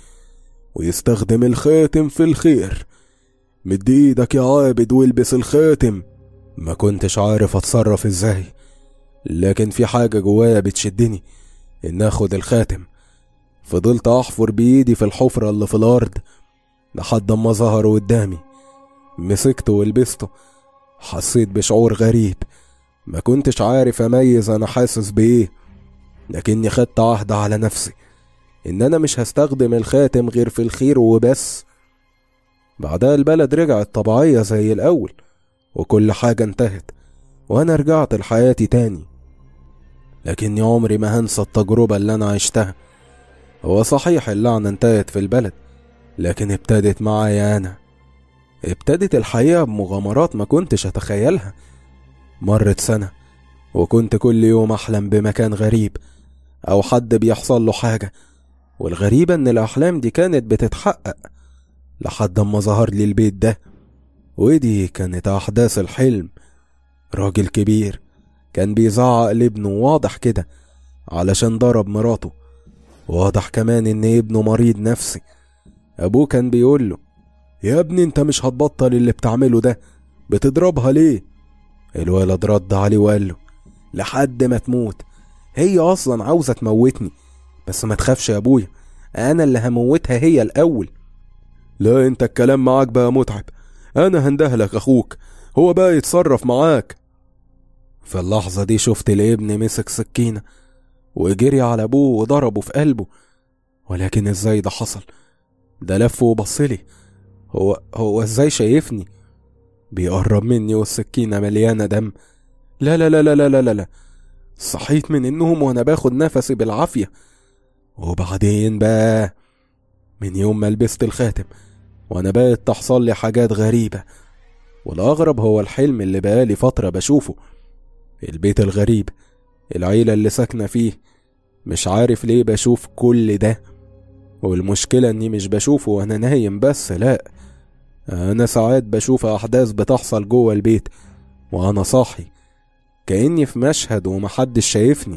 ويستخدم الخاتم في الخير مد ايدك يا عابد والبس الخاتم ما كنتش عارف اتصرف ازاي لكن في حاجة جوايا بتشدني ان اخد الخاتم فضلت احفر بايدي في الحفرة اللي في الارض لحد اما ظهر قدامي مسكته ولبسته حسيت بشعور غريب ما كنتش عارف اميز انا حاسس بايه لكني خدت عهد على نفسي ان انا مش هستخدم الخاتم غير في الخير وبس بعدها البلد رجعت طبيعية زي الاول وكل حاجة انتهت وانا رجعت لحياتي تاني لكني عمري ما هنسى التجربة اللي انا عشتها هو صحيح اللعنة انتهت في البلد لكن ابتدت معايا انا ابتدت الحقيقة بمغامرات ما كنتش أتخيلها مرت سنة وكنت كل يوم أحلم بمكان غريب أو حد بيحصل له حاجة والغريبة إن الأحلام دي كانت بتتحقق لحد أما ظهر لي البيت ده ودي كانت أحداث الحلم راجل كبير كان بيزعق لابنه واضح كده علشان ضرب مراته واضح كمان إن ابنه مريض نفسي أبوه كان بيقوله يا ابني انت مش هتبطل اللي بتعمله ده بتضربها ليه الولد رد عليه وقال له لحد ما تموت هي اصلا عاوزه تموتني بس ما تخافش يا ابويا انا اللي هموتها هي الاول لا انت الكلام معاك بقى متعب انا هندهلك اخوك هو بقى يتصرف معاك في اللحظة دي شفت الابن مسك سكينة وجري على ابوه وضربه في قلبه ولكن ازاي ده حصل ده لف وبصلي هو هو ازاي شايفني بيقرب مني والسكينة مليانة دم لا لا لا لا لا لا لا, لا. صحيت من النوم وانا باخد نفسي بالعافية وبعدين بقى من يوم ما لبست الخاتم وانا بقت تحصل لي حاجات غريبة والأغرب هو الحلم اللي بقالي فترة بشوفه البيت الغريب العيلة اللي ساكنة فيه مش عارف ليه بشوف كل ده والمشكلة اني مش بشوفه وانا نايم بس لا انا ساعات بشوف احداث بتحصل جوه البيت وانا صاحي كأني في مشهد ومحدش شايفني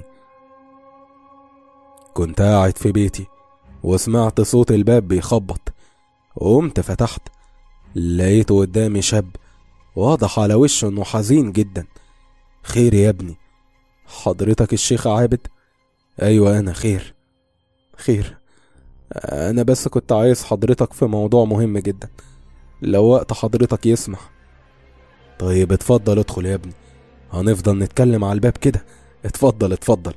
كنت قاعد في بيتي وسمعت صوت الباب بيخبط قمت فتحت لقيته قدامي شاب واضح على وشه انه حزين جدا خير يا ابني حضرتك الشيخ عابد ايوه انا خير خير انا بس كنت عايز حضرتك في موضوع مهم جدا لو وقت حضرتك يسمح طيب اتفضل ادخل يا ابني هنفضل نتكلم على الباب كده اتفضل اتفضل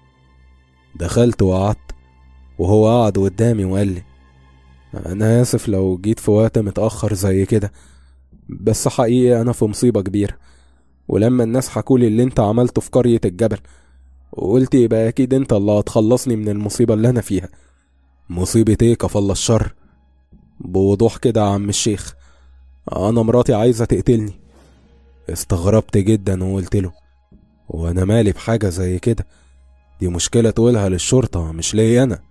دخلت وقعدت وهو قعد قدامي وقال لي انا اسف لو جيت في وقت متاخر زي كده بس حقيقي انا في مصيبه كبيره ولما الناس حكولي اللي انت عملته في قريه الجبل وقلت يبقى اكيد انت اللي هتخلصني من المصيبه اللي انا فيها مصيبه ايه كفل الشر بوضوح كده يا عم الشيخ انا مراتي عايزه تقتلني استغربت جدا وقلت له وانا مالي بحاجه زي كده دي مشكله تقولها للشرطه مش ليا انا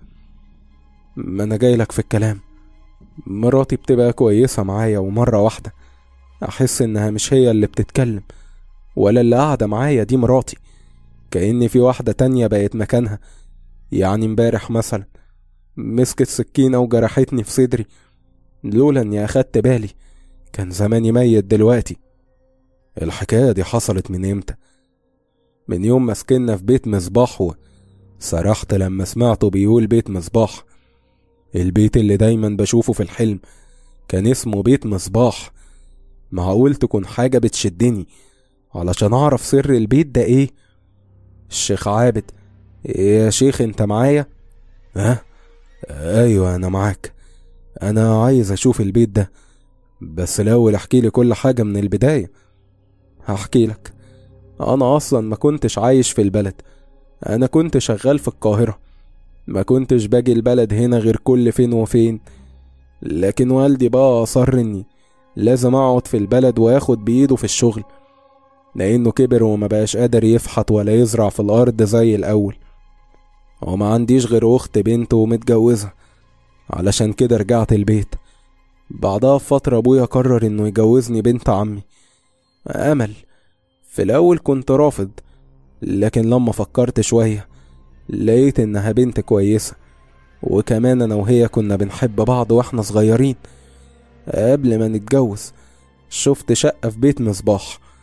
ما انا جاي لك في الكلام مراتي بتبقى كويسه معايا ومره واحده احس انها مش هي اللي بتتكلم ولا اللي قاعده معايا دي مراتي كأن في واحده تانية بقت مكانها يعني امبارح مثلا مسكت سكينه وجرحتني في صدري لولا اني اخدت بالي كان زماني ميت دلوقتي الحكاية دي حصلت من امتى من يوم ما سكننا في بيت مصباح و سرحت لما سمعته بيقول بيت مصباح البيت اللي دايما بشوفه في الحلم كان اسمه بيت مصباح معقول تكون حاجة بتشدني علشان أعرف سر البيت ده إيه الشيخ عابد يا شيخ أنت معايا ها أيوة أنا معاك أنا عايز أشوف البيت ده بس الأول احكي لي كل حاجة من البداية هحكي لك أنا أصلا ما كنتش عايش في البلد أنا كنت شغال في القاهرة ما كنتش باجي البلد هنا غير كل فين وفين لكن والدي بقى أصر إني لازم أقعد في البلد وياخد بإيده في الشغل لأنه كبر وما بقاش قادر يفحط ولا يزرع في الأرض زي الأول وما عنديش غير أخت بنت ومتجوزة علشان كده رجعت البيت بعدها بفترة أبويا قرر إنه يجوزني بنت عمي أمل في الأول كنت رافض لكن لما فكرت شوية لقيت إنها بنت كويسة وكمان أنا وهي كنا بنحب بعض وإحنا صغيرين قبل ما نتجوز شفت شقة في بيت مصباح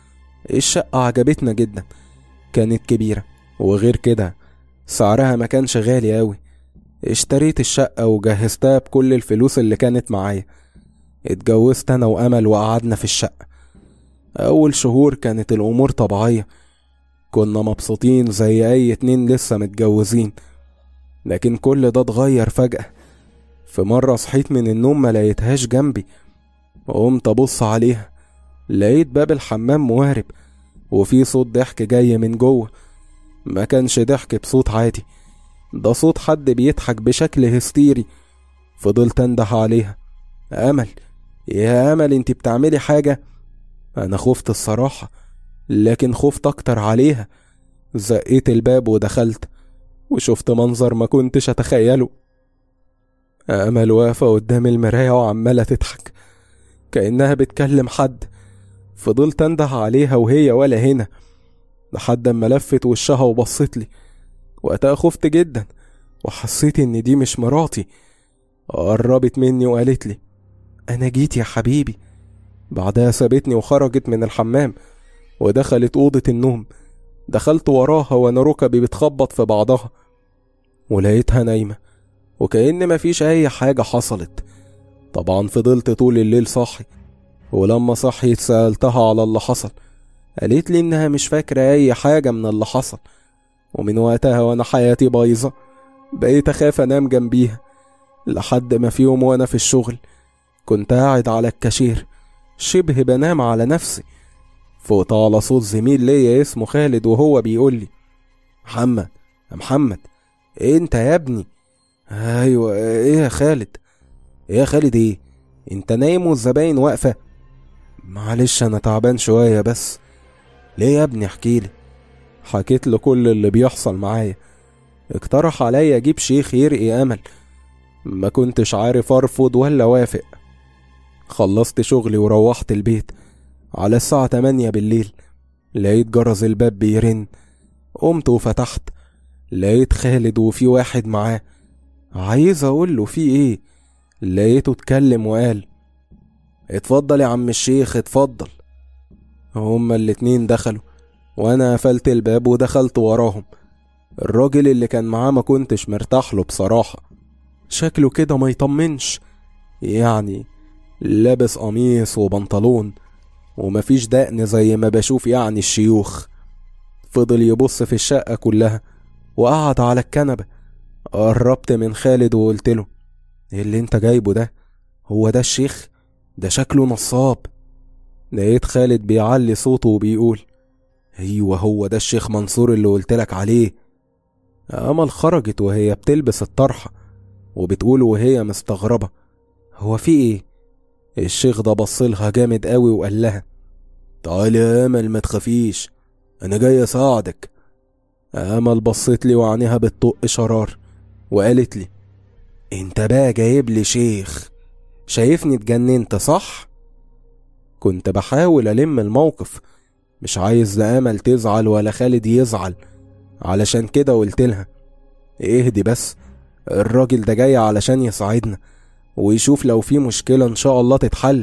الشقة عجبتنا جدا كانت كبيرة وغير كده سعرها ما كانش غالي أوي اشتريت الشقة وجهزتها بكل الفلوس اللي كانت معايا اتجوزت أنا وأمل وقعدنا في الشقة أول شهور كانت الأمور طبيعية كنا مبسوطين زي أي اتنين لسه متجوزين لكن كل ده اتغير فجأة في مرة صحيت من النوم ما لقيتهاش جنبي قمت أبص عليها لقيت باب الحمام موارب وفي صوت ضحك جاي من جوه ما كانش ضحك بصوت عادي ده صوت حد بيضحك بشكل هستيري فضلت انده عليها امل يا امل انت بتعملي حاجه انا خفت الصراحه لكن خفت اكتر عليها زقيت الباب ودخلت وشفت منظر ما كنتش اتخيله امل واقفه قدام المرايه وعماله تضحك كانها بتكلم حد فضلت انده عليها وهي ولا هنا لحد اما لفت وشها وبصت لي وقتها خفت جدا وحسيت ان دي مش مراتي قربت مني وقالت لي انا جيت يا حبيبي بعدها سابتني وخرجت من الحمام ودخلت اوضه النوم دخلت وراها وانا ركبي بتخبط في بعضها ولقيتها نايمه وكأن مفيش اي حاجه حصلت طبعا فضلت طول الليل صاحي ولما صحيت سألتها على اللي حصل قالت لي إنها مش فاكرة أي حاجة من اللي حصل ومن وقتها وأنا حياتي بايظة بقيت أخاف أنام جنبيها لحد ما في يوم وأنا في الشغل كنت قاعد على الكاشير شبه بنام على نفسي فوقت على صوت زميل ليا اسمه خالد وهو بيقول لي محمد يا محمد إيه انت يا ابني ايوه ايه يا خالد ايه يا خالد ايه انت نايم والزباين واقفه معلش انا تعبان شويه بس ليه يا ابني احكيلي حكيت له كل اللي بيحصل معايا اقترح عليا اجيب شيخ يرقي امل ما كنتش عارف ارفض ولا وافق خلصت شغلي وروحت البيت على الساعة 8 بالليل لقيت جرس الباب بيرن قمت وفتحت لقيت خالد وفي واحد معاه عايز اقول له في ايه لقيته اتكلم وقال اتفضل يا عم الشيخ اتفضل هما الاتنين دخلوا وانا قفلت الباب ودخلت وراهم الراجل اللي كان معاه ما كنتش مرتاح له بصراحة شكله كده ما يطمنش يعني لابس قميص وبنطلون ومفيش دقن زي ما بشوف يعني الشيوخ فضل يبص في الشقة كلها وقعد على الكنبة قربت من خالد وقلت له ايه اللي انت جايبه ده هو ده الشيخ ده شكله نصاب لقيت خالد بيعلي صوته وبيقول ايوه هو ده الشيخ منصور اللي قلتلك عليه امل خرجت وهي بتلبس الطرحه وبتقول وهي مستغربه هو في ايه الشيخ ده بصلها جامد قوي وقال لها تعالي يا امل ما تخافيش انا جاي اساعدك امل بصت لي وعينيها بتطق شرار وقالت لي انت بقى جايب لي شيخ شايفني اتجننت صح كنت بحاول الم الموقف مش عايز لا امل تزعل ولا خالد يزعل علشان كده قلت لها اهدي بس الراجل ده جاي علشان يساعدنا ويشوف لو في مشكلة ان شاء الله تتحل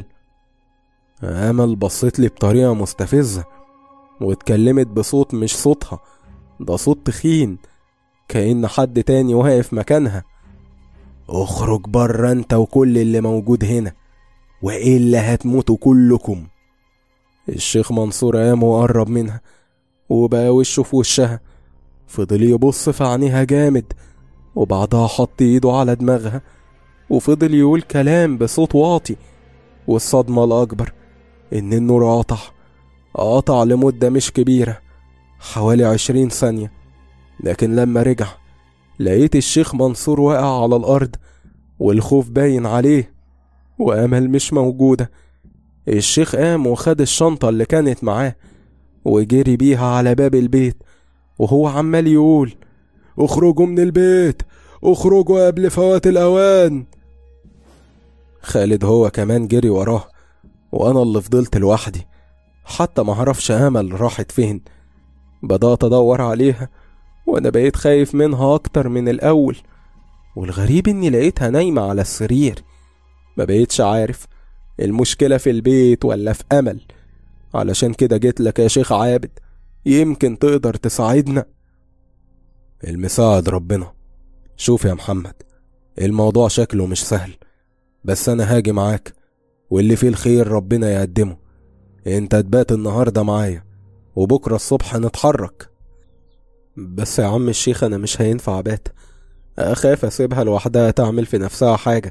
امل بصت لي بطريقة مستفزة واتكلمت بصوت مش صوتها ده صوت تخين كأن حد تاني واقف مكانها اخرج بره انت وكل اللي موجود هنا والا هتموتوا كلكم الشيخ منصور قام وقرب منها وبقى وشه في وشها فضل يبص في عينيها جامد وبعدها حط ايده على دماغها وفضل يقول كلام بصوت واطي والصدمة الأكبر إن النور قطع قطع لمدة مش كبيرة حوالي عشرين ثانية لكن لما رجع لقيت الشيخ منصور واقع على الأرض والخوف باين عليه وأمل مش موجودة الشيخ قام وخد الشنطة اللي كانت معاه وجري بيها على باب البيت وهو عمال يقول اخرجوا من البيت اخرجوا قبل فوات الأوان خالد هو كمان جري وراه وأنا اللي فضلت لوحدي حتى معرفش أمل راحت فين بدأت أدور عليها وأنا بقيت خايف منها أكتر من الأول والغريب إني لقيتها نايمة على السرير ما بقيتش عارف المشكلة في البيت ولا في أمل علشان كده جيت لك يا شيخ عابد يمكن تقدر تساعدنا المساعد ربنا شوف يا محمد الموضوع شكله مش سهل بس انا هاجي معاك واللي فيه الخير ربنا يقدمه انت تبات النهارده معايا وبكره الصبح نتحرك بس يا عم الشيخ انا مش هينفع بات اخاف اسيبها لوحدها تعمل في نفسها حاجه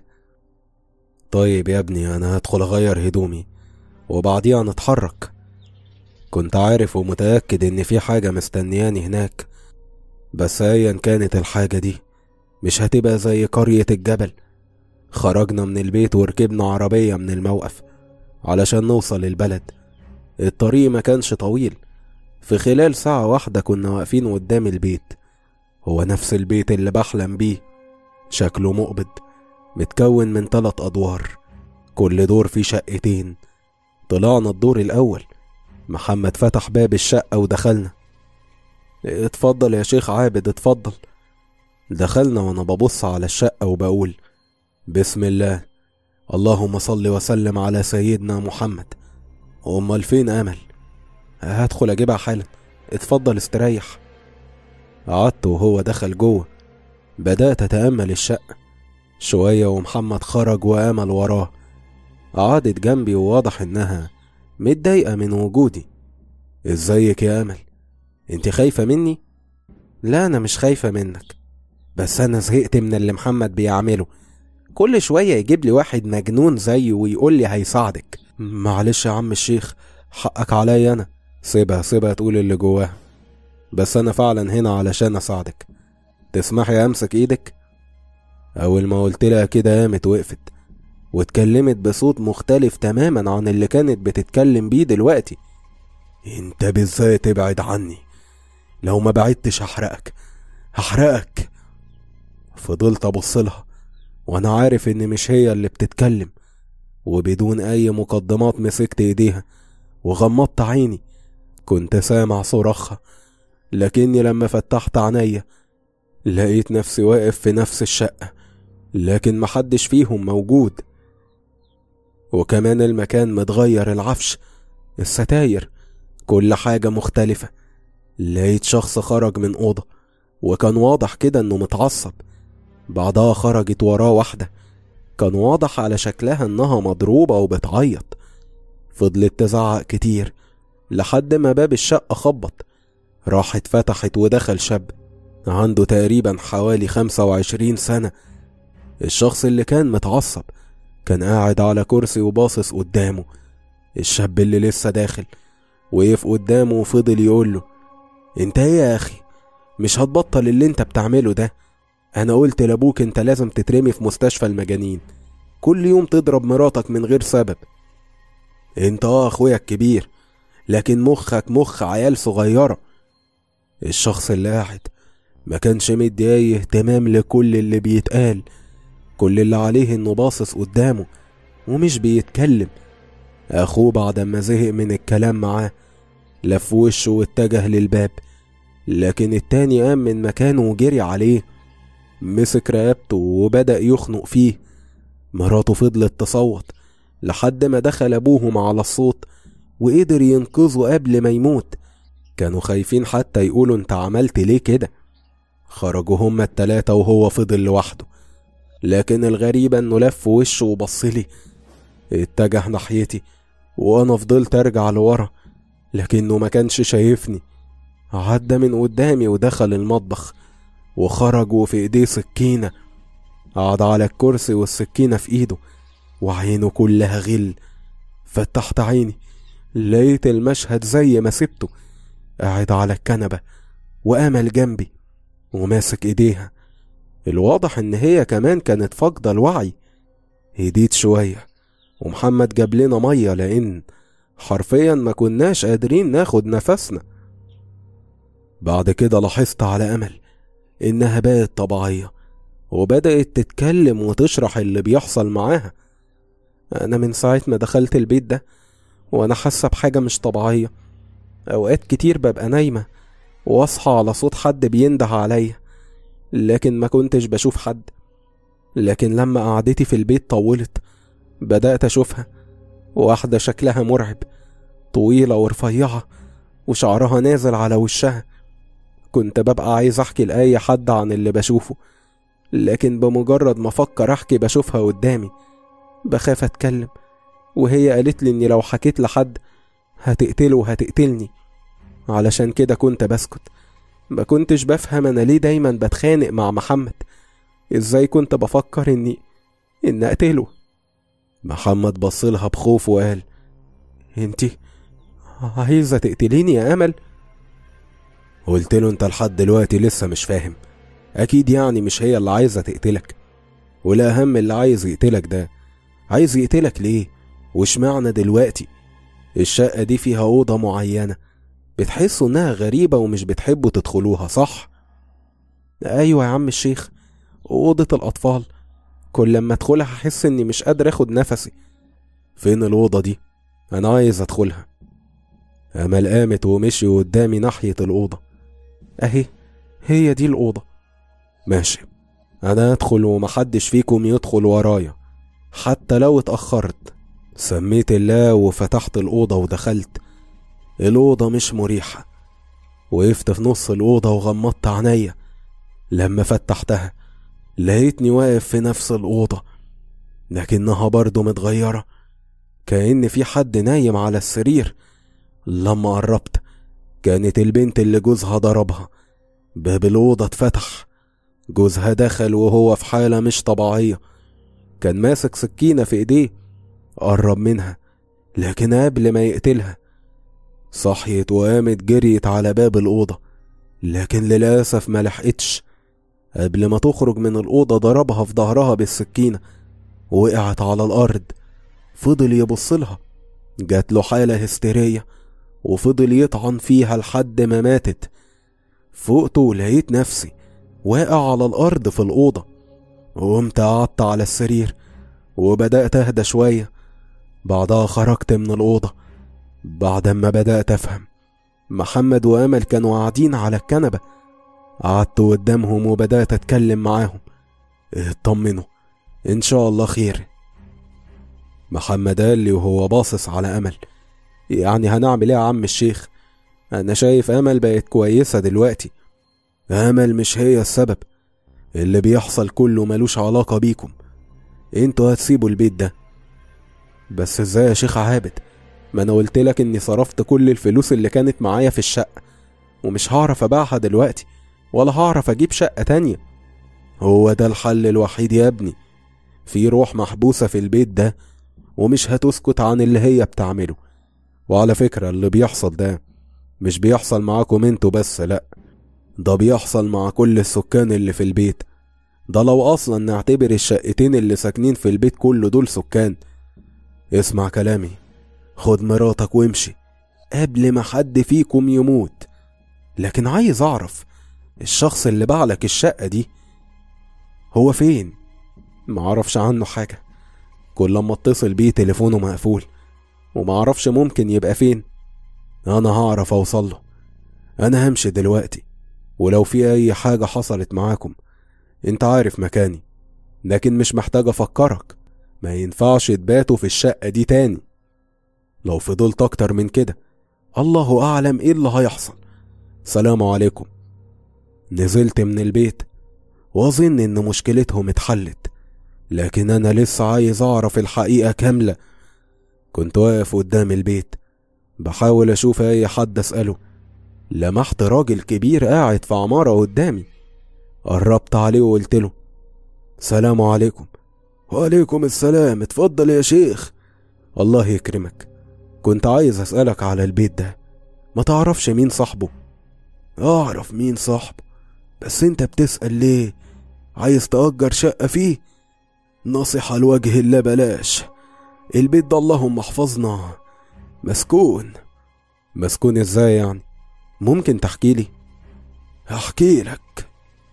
طيب يا ابني انا هدخل اغير هدومي وبعديها نتحرك كنت عارف ومتأكد ان في حاجة مستنياني هناك بس ايا كانت الحاجة دي مش هتبقى زي قرية الجبل خرجنا من البيت وركبنا عربية من الموقف علشان نوصل البلد الطريق ما كانش طويل في خلال ساعة واحدة كنا واقفين قدام البيت هو نفس البيت اللي بحلم بيه شكله مقبض متكون من تلات أدوار كل دور فيه شقتين طلعنا الدور الأول محمد فتح باب الشقة ودخلنا اتفضل يا شيخ عابد اتفضل دخلنا وانا ببص على الشقة وبقول بسم الله اللهم صل وسلم على سيدنا محمد امال فين امل هدخل اجيبها حالا اتفضل استريح قعدت وهو دخل جوه بدأت أتأمل الشقة شوية ومحمد خرج وآمل وراه قعدت جنبي وواضح إنها متضايقة من وجودي ازيك يا أمل انت خايفة مني؟ لا أنا مش خايفة منك بس أنا زهقت من اللي محمد بيعمله كل شوية يجيب لي واحد مجنون زيه ويقول لي هيساعدك معلش يا عم الشيخ حقك عليا أنا سيبها سيبها تقول اللي جواها بس أنا فعلا هنا علشان أساعدك تسمحي أمسك إيدك؟ أول ما قلت لها كده قامت وقفت واتكلمت بصوت مختلف تماما عن اللي كانت بتتكلم بيه دلوقتي انت بالذات ابعد عني لو ما بعدتش هحرقك هحرقك فضلت ابص لها وانا عارف ان مش هي اللي بتتكلم وبدون اي مقدمات مسكت ايديها وغمضت عيني كنت سامع صراخها لكني لما فتحت عينيا لقيت نفسي واقف في نفس الشقة لكن محدش فيهم موجود وكمان المكان متغير العفش الستاير كل حاجة مختلفة لقيت شخص خرج من أوضة وكان واضح كده إنه متعصب بعدها خرجت وراه واحدة كان واضح على شكلها إنها مضروبة وبتعيط فضلت تزعق كتير لحد ما باب الشقة خبط راحت فتحت ودخل شاب عنده تقريبا حوالي خمسة وعشرين سنة الشخص اللي كان متعصب كان قاعد على كرسي وباصص قدامه الشاب اللي لسه داخل وقف قدامه وفضل يقوله انت ايه يا اخي مش هتبطل اللي انت بتعمله ده انا قلت لابوك انت لازم تترمي في مستشفى المجانين كل يوم تضرب مراتك من غير سبب انت اه اخويا الكبير لكن مخك مخ عيال صغيرة الشخص اللي قاعد ما كانش مدي اي اهتمام لكل اللي بيتقال كل اللي عليه انه باصص قدامه ومش بيتكلم اخوه بعد ما زهق من الكلام معاه لف وشه واتجه للباب لكن التاني قام من مكانه وجري عليه مسك رقبته وبدأ يخنق فيه مراته فضلت تصوت لحد ما دخل أبوهم على الصوت وقدر ينقذه قبل ما يموت كانوا خايفين حتى يقولوا انت عملت ليه كده خرجوا هما التلاتة وهو فضل لوحده لكن الغريبة انه لف وشه وبصلي اتجه ناحيتي وانا فضلت ارجع لورا لكنه ما كانش شايفني عدى من قدامي ودخل المطبخ وخرج وفي ايديه سكينة قعد على الكرسي والسكينة في ايده وعينه كلها غل فتحت عيني لقيت المشهد زي ما سبته قاعد على الكنبة وأمل جنبي وماسك ايديها الواضح ان هي كمان كانت فاقدة الوعي هديت شوية ومحمد جاب لنا مية لأن حرفيا ما كناش قادرين ناخد نفسنا بعد كده لاحظت على أمل إنها بقت طبيعية وبدأت تتكلم وتشرح اللي بيحصل معاها أنا من ساعة ما دخلت البيت ده وأنا حاسة بحاجة مش طبيعية أوقات كتير ببقى نايمة وأصحى على صوت حد بينده عليا لكن ما كنتش بشوف حد لكن لما قعدتي في البيت طولت بدأت أشوفها واحدة شكلها مرعب طويلة ورفيعة وشعرها نازل على وشها كنت ببقى عايز أحكي لأي حد عن اللي بشوفه لكن بمجرد ما أفكر أحكي بشوفها قدامي بخاف أتكلم وهي قالت لي إني لو حكيت لحد هتقتله وهتقتلني علشان كده كنت بسكت ما كنتش بفهم أنا ليه دايما بتخانق مع محمد إزاي كنت بفكر إني إن أقتله محمد بصلها بخوف وقال انتي عايزة تقتليني يا أمل قلت له انت لحد دلوقتي لسه مش فاهم اكيد يعني مش هي اللي عايزة تقتلك والاهم اللي عايز يقتلك ده عايز يقتلك ليه واشمعنى دلوقتي الشقة دي فيها أوضة معينة بتحسوا إنها غريبة ومش بتحبوا تدخلوها صح؟ أيوة يا عم الشيخ أوضة الأطفال كل لما أدخلها هحس إني مش قادر أخد نفسي فين الأوضة دي؟ أنا عايز أدخلها أمل قامت ومشي قدامي ناحية الأوضة أهي هي دي الأوضة ماشي أنا أدخل ومحدش فيكم يدخل ورايا حتى لو اتأخرت سميت الله وفتحت الأوضة ودخلت الأوضة مش مريحة وقفت في نص الأوضة وغمضت عينيا لما فتحتها لقيتني واقف في نفس الأوضة لكنها برضه متغيرة كأن في حد نايم على السرير لما قربت كانت البنت اللي جوزها ضربها باب الأوضة اتفتح جوزها دخل وهو في حالة مش طبيعية كان ماسك سكينة في ايديه قرب منها لكن قبل ما يقتلها صحيت وقامت جريت على باب الأوضة لكن للأسف ما لحقتش قبل ما تخرج من الأوضة ضربها في ظهرها بالسكينة وقعت على الأرض فضل يبصلها جات له حالة هستيرية وفضل يطعن فيها لحد ما ماتت فقت ولقيت نفسي واقع على الأرض في الأوضة قمت قعدت على السرير وبدأت أهدى شوية بعدها خرجت من الأوضة بعد ما بدأت أفهم محمد وأمل كانوا قاعدين على الكنبة قعدت قدامهم وبدأت أتكلم معاهم اطمنوا إن شاء الله خير محمد قال لي وهو باصص على أمل يعني هنعمل ايه يا عم الشيخ أنا شايف أمل بقت كويسة دلوقتي أمل مش هي السبب اللي بيحصل كله ملوش علاقة بيكم انتوا هتسيبوا البيت ده بس ازاي يا شيخ عابد ما انا قلت لك اني صرفت كل الفلوس اللي كانت معايا في الشقة ومش هعرف ابيعها دلوقتي ولا هعرف اجيب شقة تانية هو ده الحل الوحيد يا ابني في روح محبوسة في البيت ده ومش هتسكت عن اللي هي بتعمله وعلى فكرة اللي بيحصل ده مش بيحصل معاكم انتوا بس لأ ده بيحصل مع كل السكان اللي في البيت ده لو اصلا نعتبر الشقتين اللي ساكنين في البيت كله دول سكان اسمع كلامي خد مراتك وامشي قبل ما حد فيكم يموت لكن عايز اعرف الشخص اللي باعلك الشقة دي هو فين معرفش عنه حاجة كل لما اتصل بيه تليفونه مقفول ومعرفش ممكن يبقى فين انا هعرف اوصل له انا همشي دلوقتي ولو في اي حاجة حصلت معاكم انت عارف مكاني لكن مش محتاج افكرك ما ينفعش تباتوا في الشقة دي تاني لو فضلت اكتر من كده الله اعلم ايه اللي هيحصل سلام عليكم نزلت من البيت واظن ان مشكلتهم اتحلت لكن انا لسه عايز اعرف الحقيقة كاملة كنت واقف قدام البيت بحاول اشوف اي حد اسأله لمحت راجل كبير قاعد في عمارة قدامي قربت عليه وقلت له سلام عليكم وعليكم السلام اتفضل يا شيخ الله يكرمك كنت عايز اسألك على البيت ده ما تعرفش مين صاحبه اعرف مين صاحبه بس انت بتسأل ليه عايز تأجر شقة فيه نصيحة لوجه الله بلاش البيت ده اللهم احفظنا مسكون مسكون ازاي يعني ممكن تحكي لي احكي لك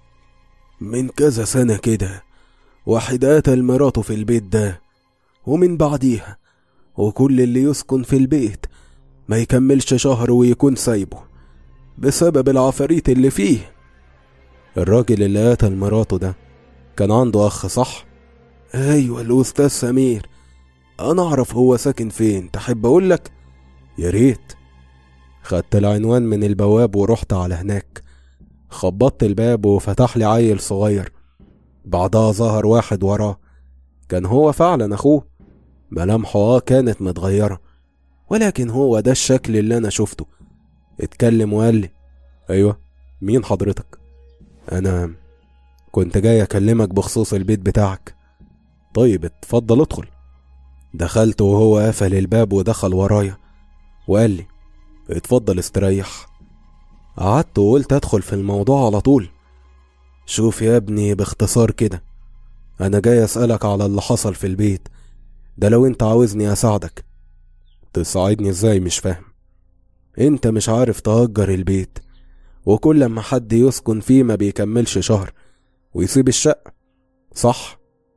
من كذا سنة كده واحد قتل مراته في البيت ده ومن بعديها وكل اللي يسكن في البيت ما يكملش شهر ويكون سايبه بسبب العفاريت اللي فيه الراجل اللي قتل مراته ده كان عنده أخ صح؟ أيوة الأستاذ سمير أنا أعرف هو ساكن فين تحب أقولك؟ يا ريت خدت العنوان من البواب ورحت على هناك خبطت الباب وفتح لي عيل صغير بعدها ظهر واحد وراه كان هو فعلا اخوه ملامحه اه كانت متغيرة ولكن هو ده الشكل اللي انا شفته اتكلم وقال لي ايوه مين حضرتك انا كنت جاي اكلمك بخصوص البيت بتاعك طيب اتفضل ادخل دخلت وهو قفل الباب ودخل ورايا وقال لي اتفضل استريح قعدت وقلت ادخل في الموضوع على طول شوف يا ابني باختصار كده انا جاي اسألك على اللي حصل في البيت ده لو انت عاوزني اساعدك تساعدني ازاي مش فاهم انت مش عارف تأجر البيت وكل لما حد يسكن فيه ما بيكملش شهر ويسيب الشقة صح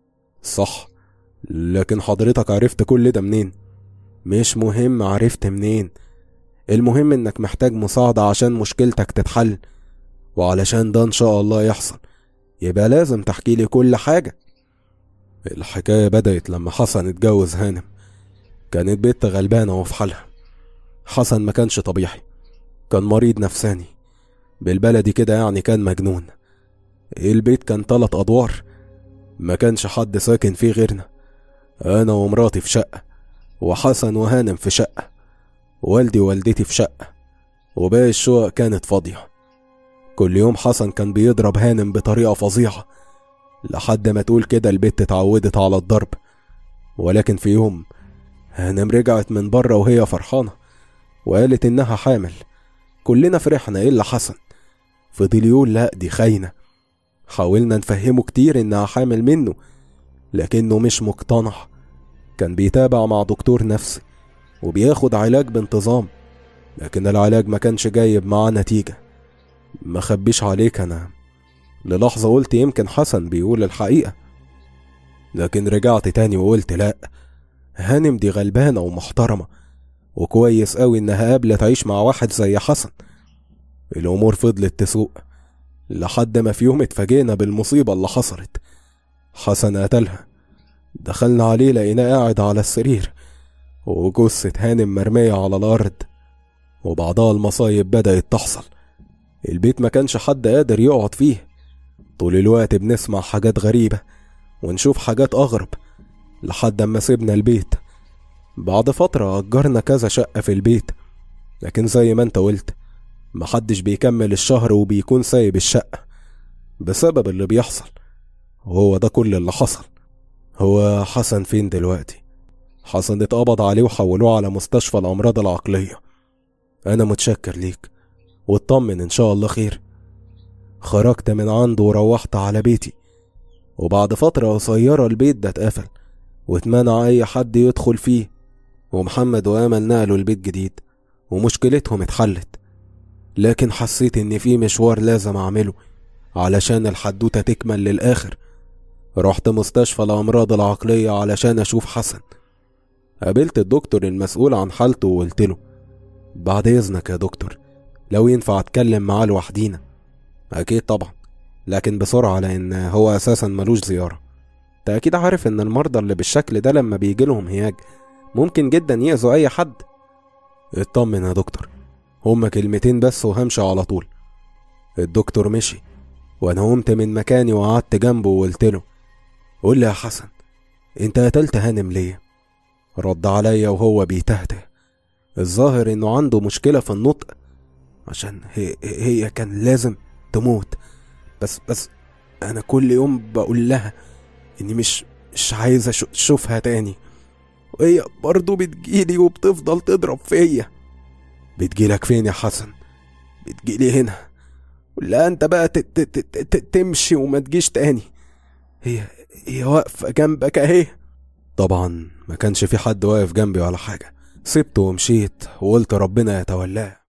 صح لكن حضرتك عرفت كل ده منين مش مهم عرفت منين المهم انك محتاج مساعدة عشان مشكلتك تتحل وعلشان ده ان شاء الله يحصل يبقى لازم تحكي لي كل حاجة الحكاية بدأت لما حسن اتجوز هانم كانت بنت غلبانة وفي حالها حسن ما كانش طبيعي كان مريض نفساني بالبلدي كده يعني كان مجنون البيت كان تلات أدوار ما كانش حد ساكن فيه غيرنا أنا ومراتي في شقة وحسن وهانم في شقة والدي ووالدتي في شقة وباقي الشقق كانت فاضية كل يوم حسن كان بيضرب هانم بطريقة فظيعة لحد ما تقول كده البت اتعودت على الضرب ولكن في يوم هانم رجعت من بره وهي فرحانة وقالت إنها حامل كلنا فرحنا إلا حسن فضل يقول لأ دي خاينة حاولنا نفهمه كتير إنها حامل منه لكنه مش مقتنع كان بيتابع مع دكتور نفسي وبياخد علاج بانتظام لكن العلاج ما كانش جايب معاه نتيجة ما خبيش عليك أنا للحظة قلت يمكن حسن بيقول الحقيقة لكن رجعت تاني وقلت لأ هانم دي غلبانة ومحترمة وكويس قوي إنها قابلة تعيش مع واحد زي حسن الأمور فضلت تسوء لحد ما في يوم اتفاجئنا بالمصيبة اللي حصلت حسن قتلها دخلنا عليه لقيناه قاعد على السرير وجثة هانم مرمية على الأرض وبعدها المصايب بدأت تحصل البيت ما كانش حد قادر يقعد فيه طول الوقت بنسمع حاجات غريبة ونشوف حاجات أغرب لحد أما سيبنا البيت بعد فترة أجرنا كذا شقة في البيت لكن زي ما انت قلت محدش بيكمل الشهر وبيكون سايب الشقة بسبب اللي بيحصل وهو ده كل اللي حصل هو حسن فين دلوقتي حسن اتقبض عليه وحولوه على مستشفى الأمراض العقلية أنا متشكر ليك واطمن إن شاء الله خير خرجت من عنده وروحت على بيتي وبعد فترة قصيرة البيت ده اتقفل واتمنع أي حد يدخل فيه ومحمد وأمل نقلوا البيت جديد ومشكلتهم اتحلت لكن حسيت إن في مشوار لازم أعمله علشان الحدوتة تكمل للآخر رحت مستشفى الأمراض العقلية علشان أشوف حسن قابلت الدكتور المسؤول عن حالته وقلت له بعد إذنك يا دكتور لو ينفع أتكلم معاه لوحدينا أكيد طبعا لكن بسرعة لأن هو أساسا ملوش زيارة أنت أكيد عارف إن المرضى اللي بالشكل ده لما بيجيلهم هياج ممكن جدا يأذوا أي حد اطمن يا دكتور هما كلمتين بس وهمشي على طول الدكتور مشي وأنا قمت من مكاني وقعدت جنبه وقلت له قول لي يا حسن انت قتلت هانم ليه رد عليا وهو بيتهته الظاهر انه عنده مشكلة في النطق عشان هي, هي كان لازم تموت بس بس انا كل يوم بقول لها اني مش مش عايز اشوفها تاني وهي برضه بتجيلي وبتفضل تضرب فيا بتجيلك فين يا حسن بتجيلي هنا ولا انت بقى تمشي وما تجيش تاني هي هي واقفة جنبك اهي طبعا ما كانش في حد واقف جنبي ولا حاجة سبته ومشيت وقلت ربنا يتولاه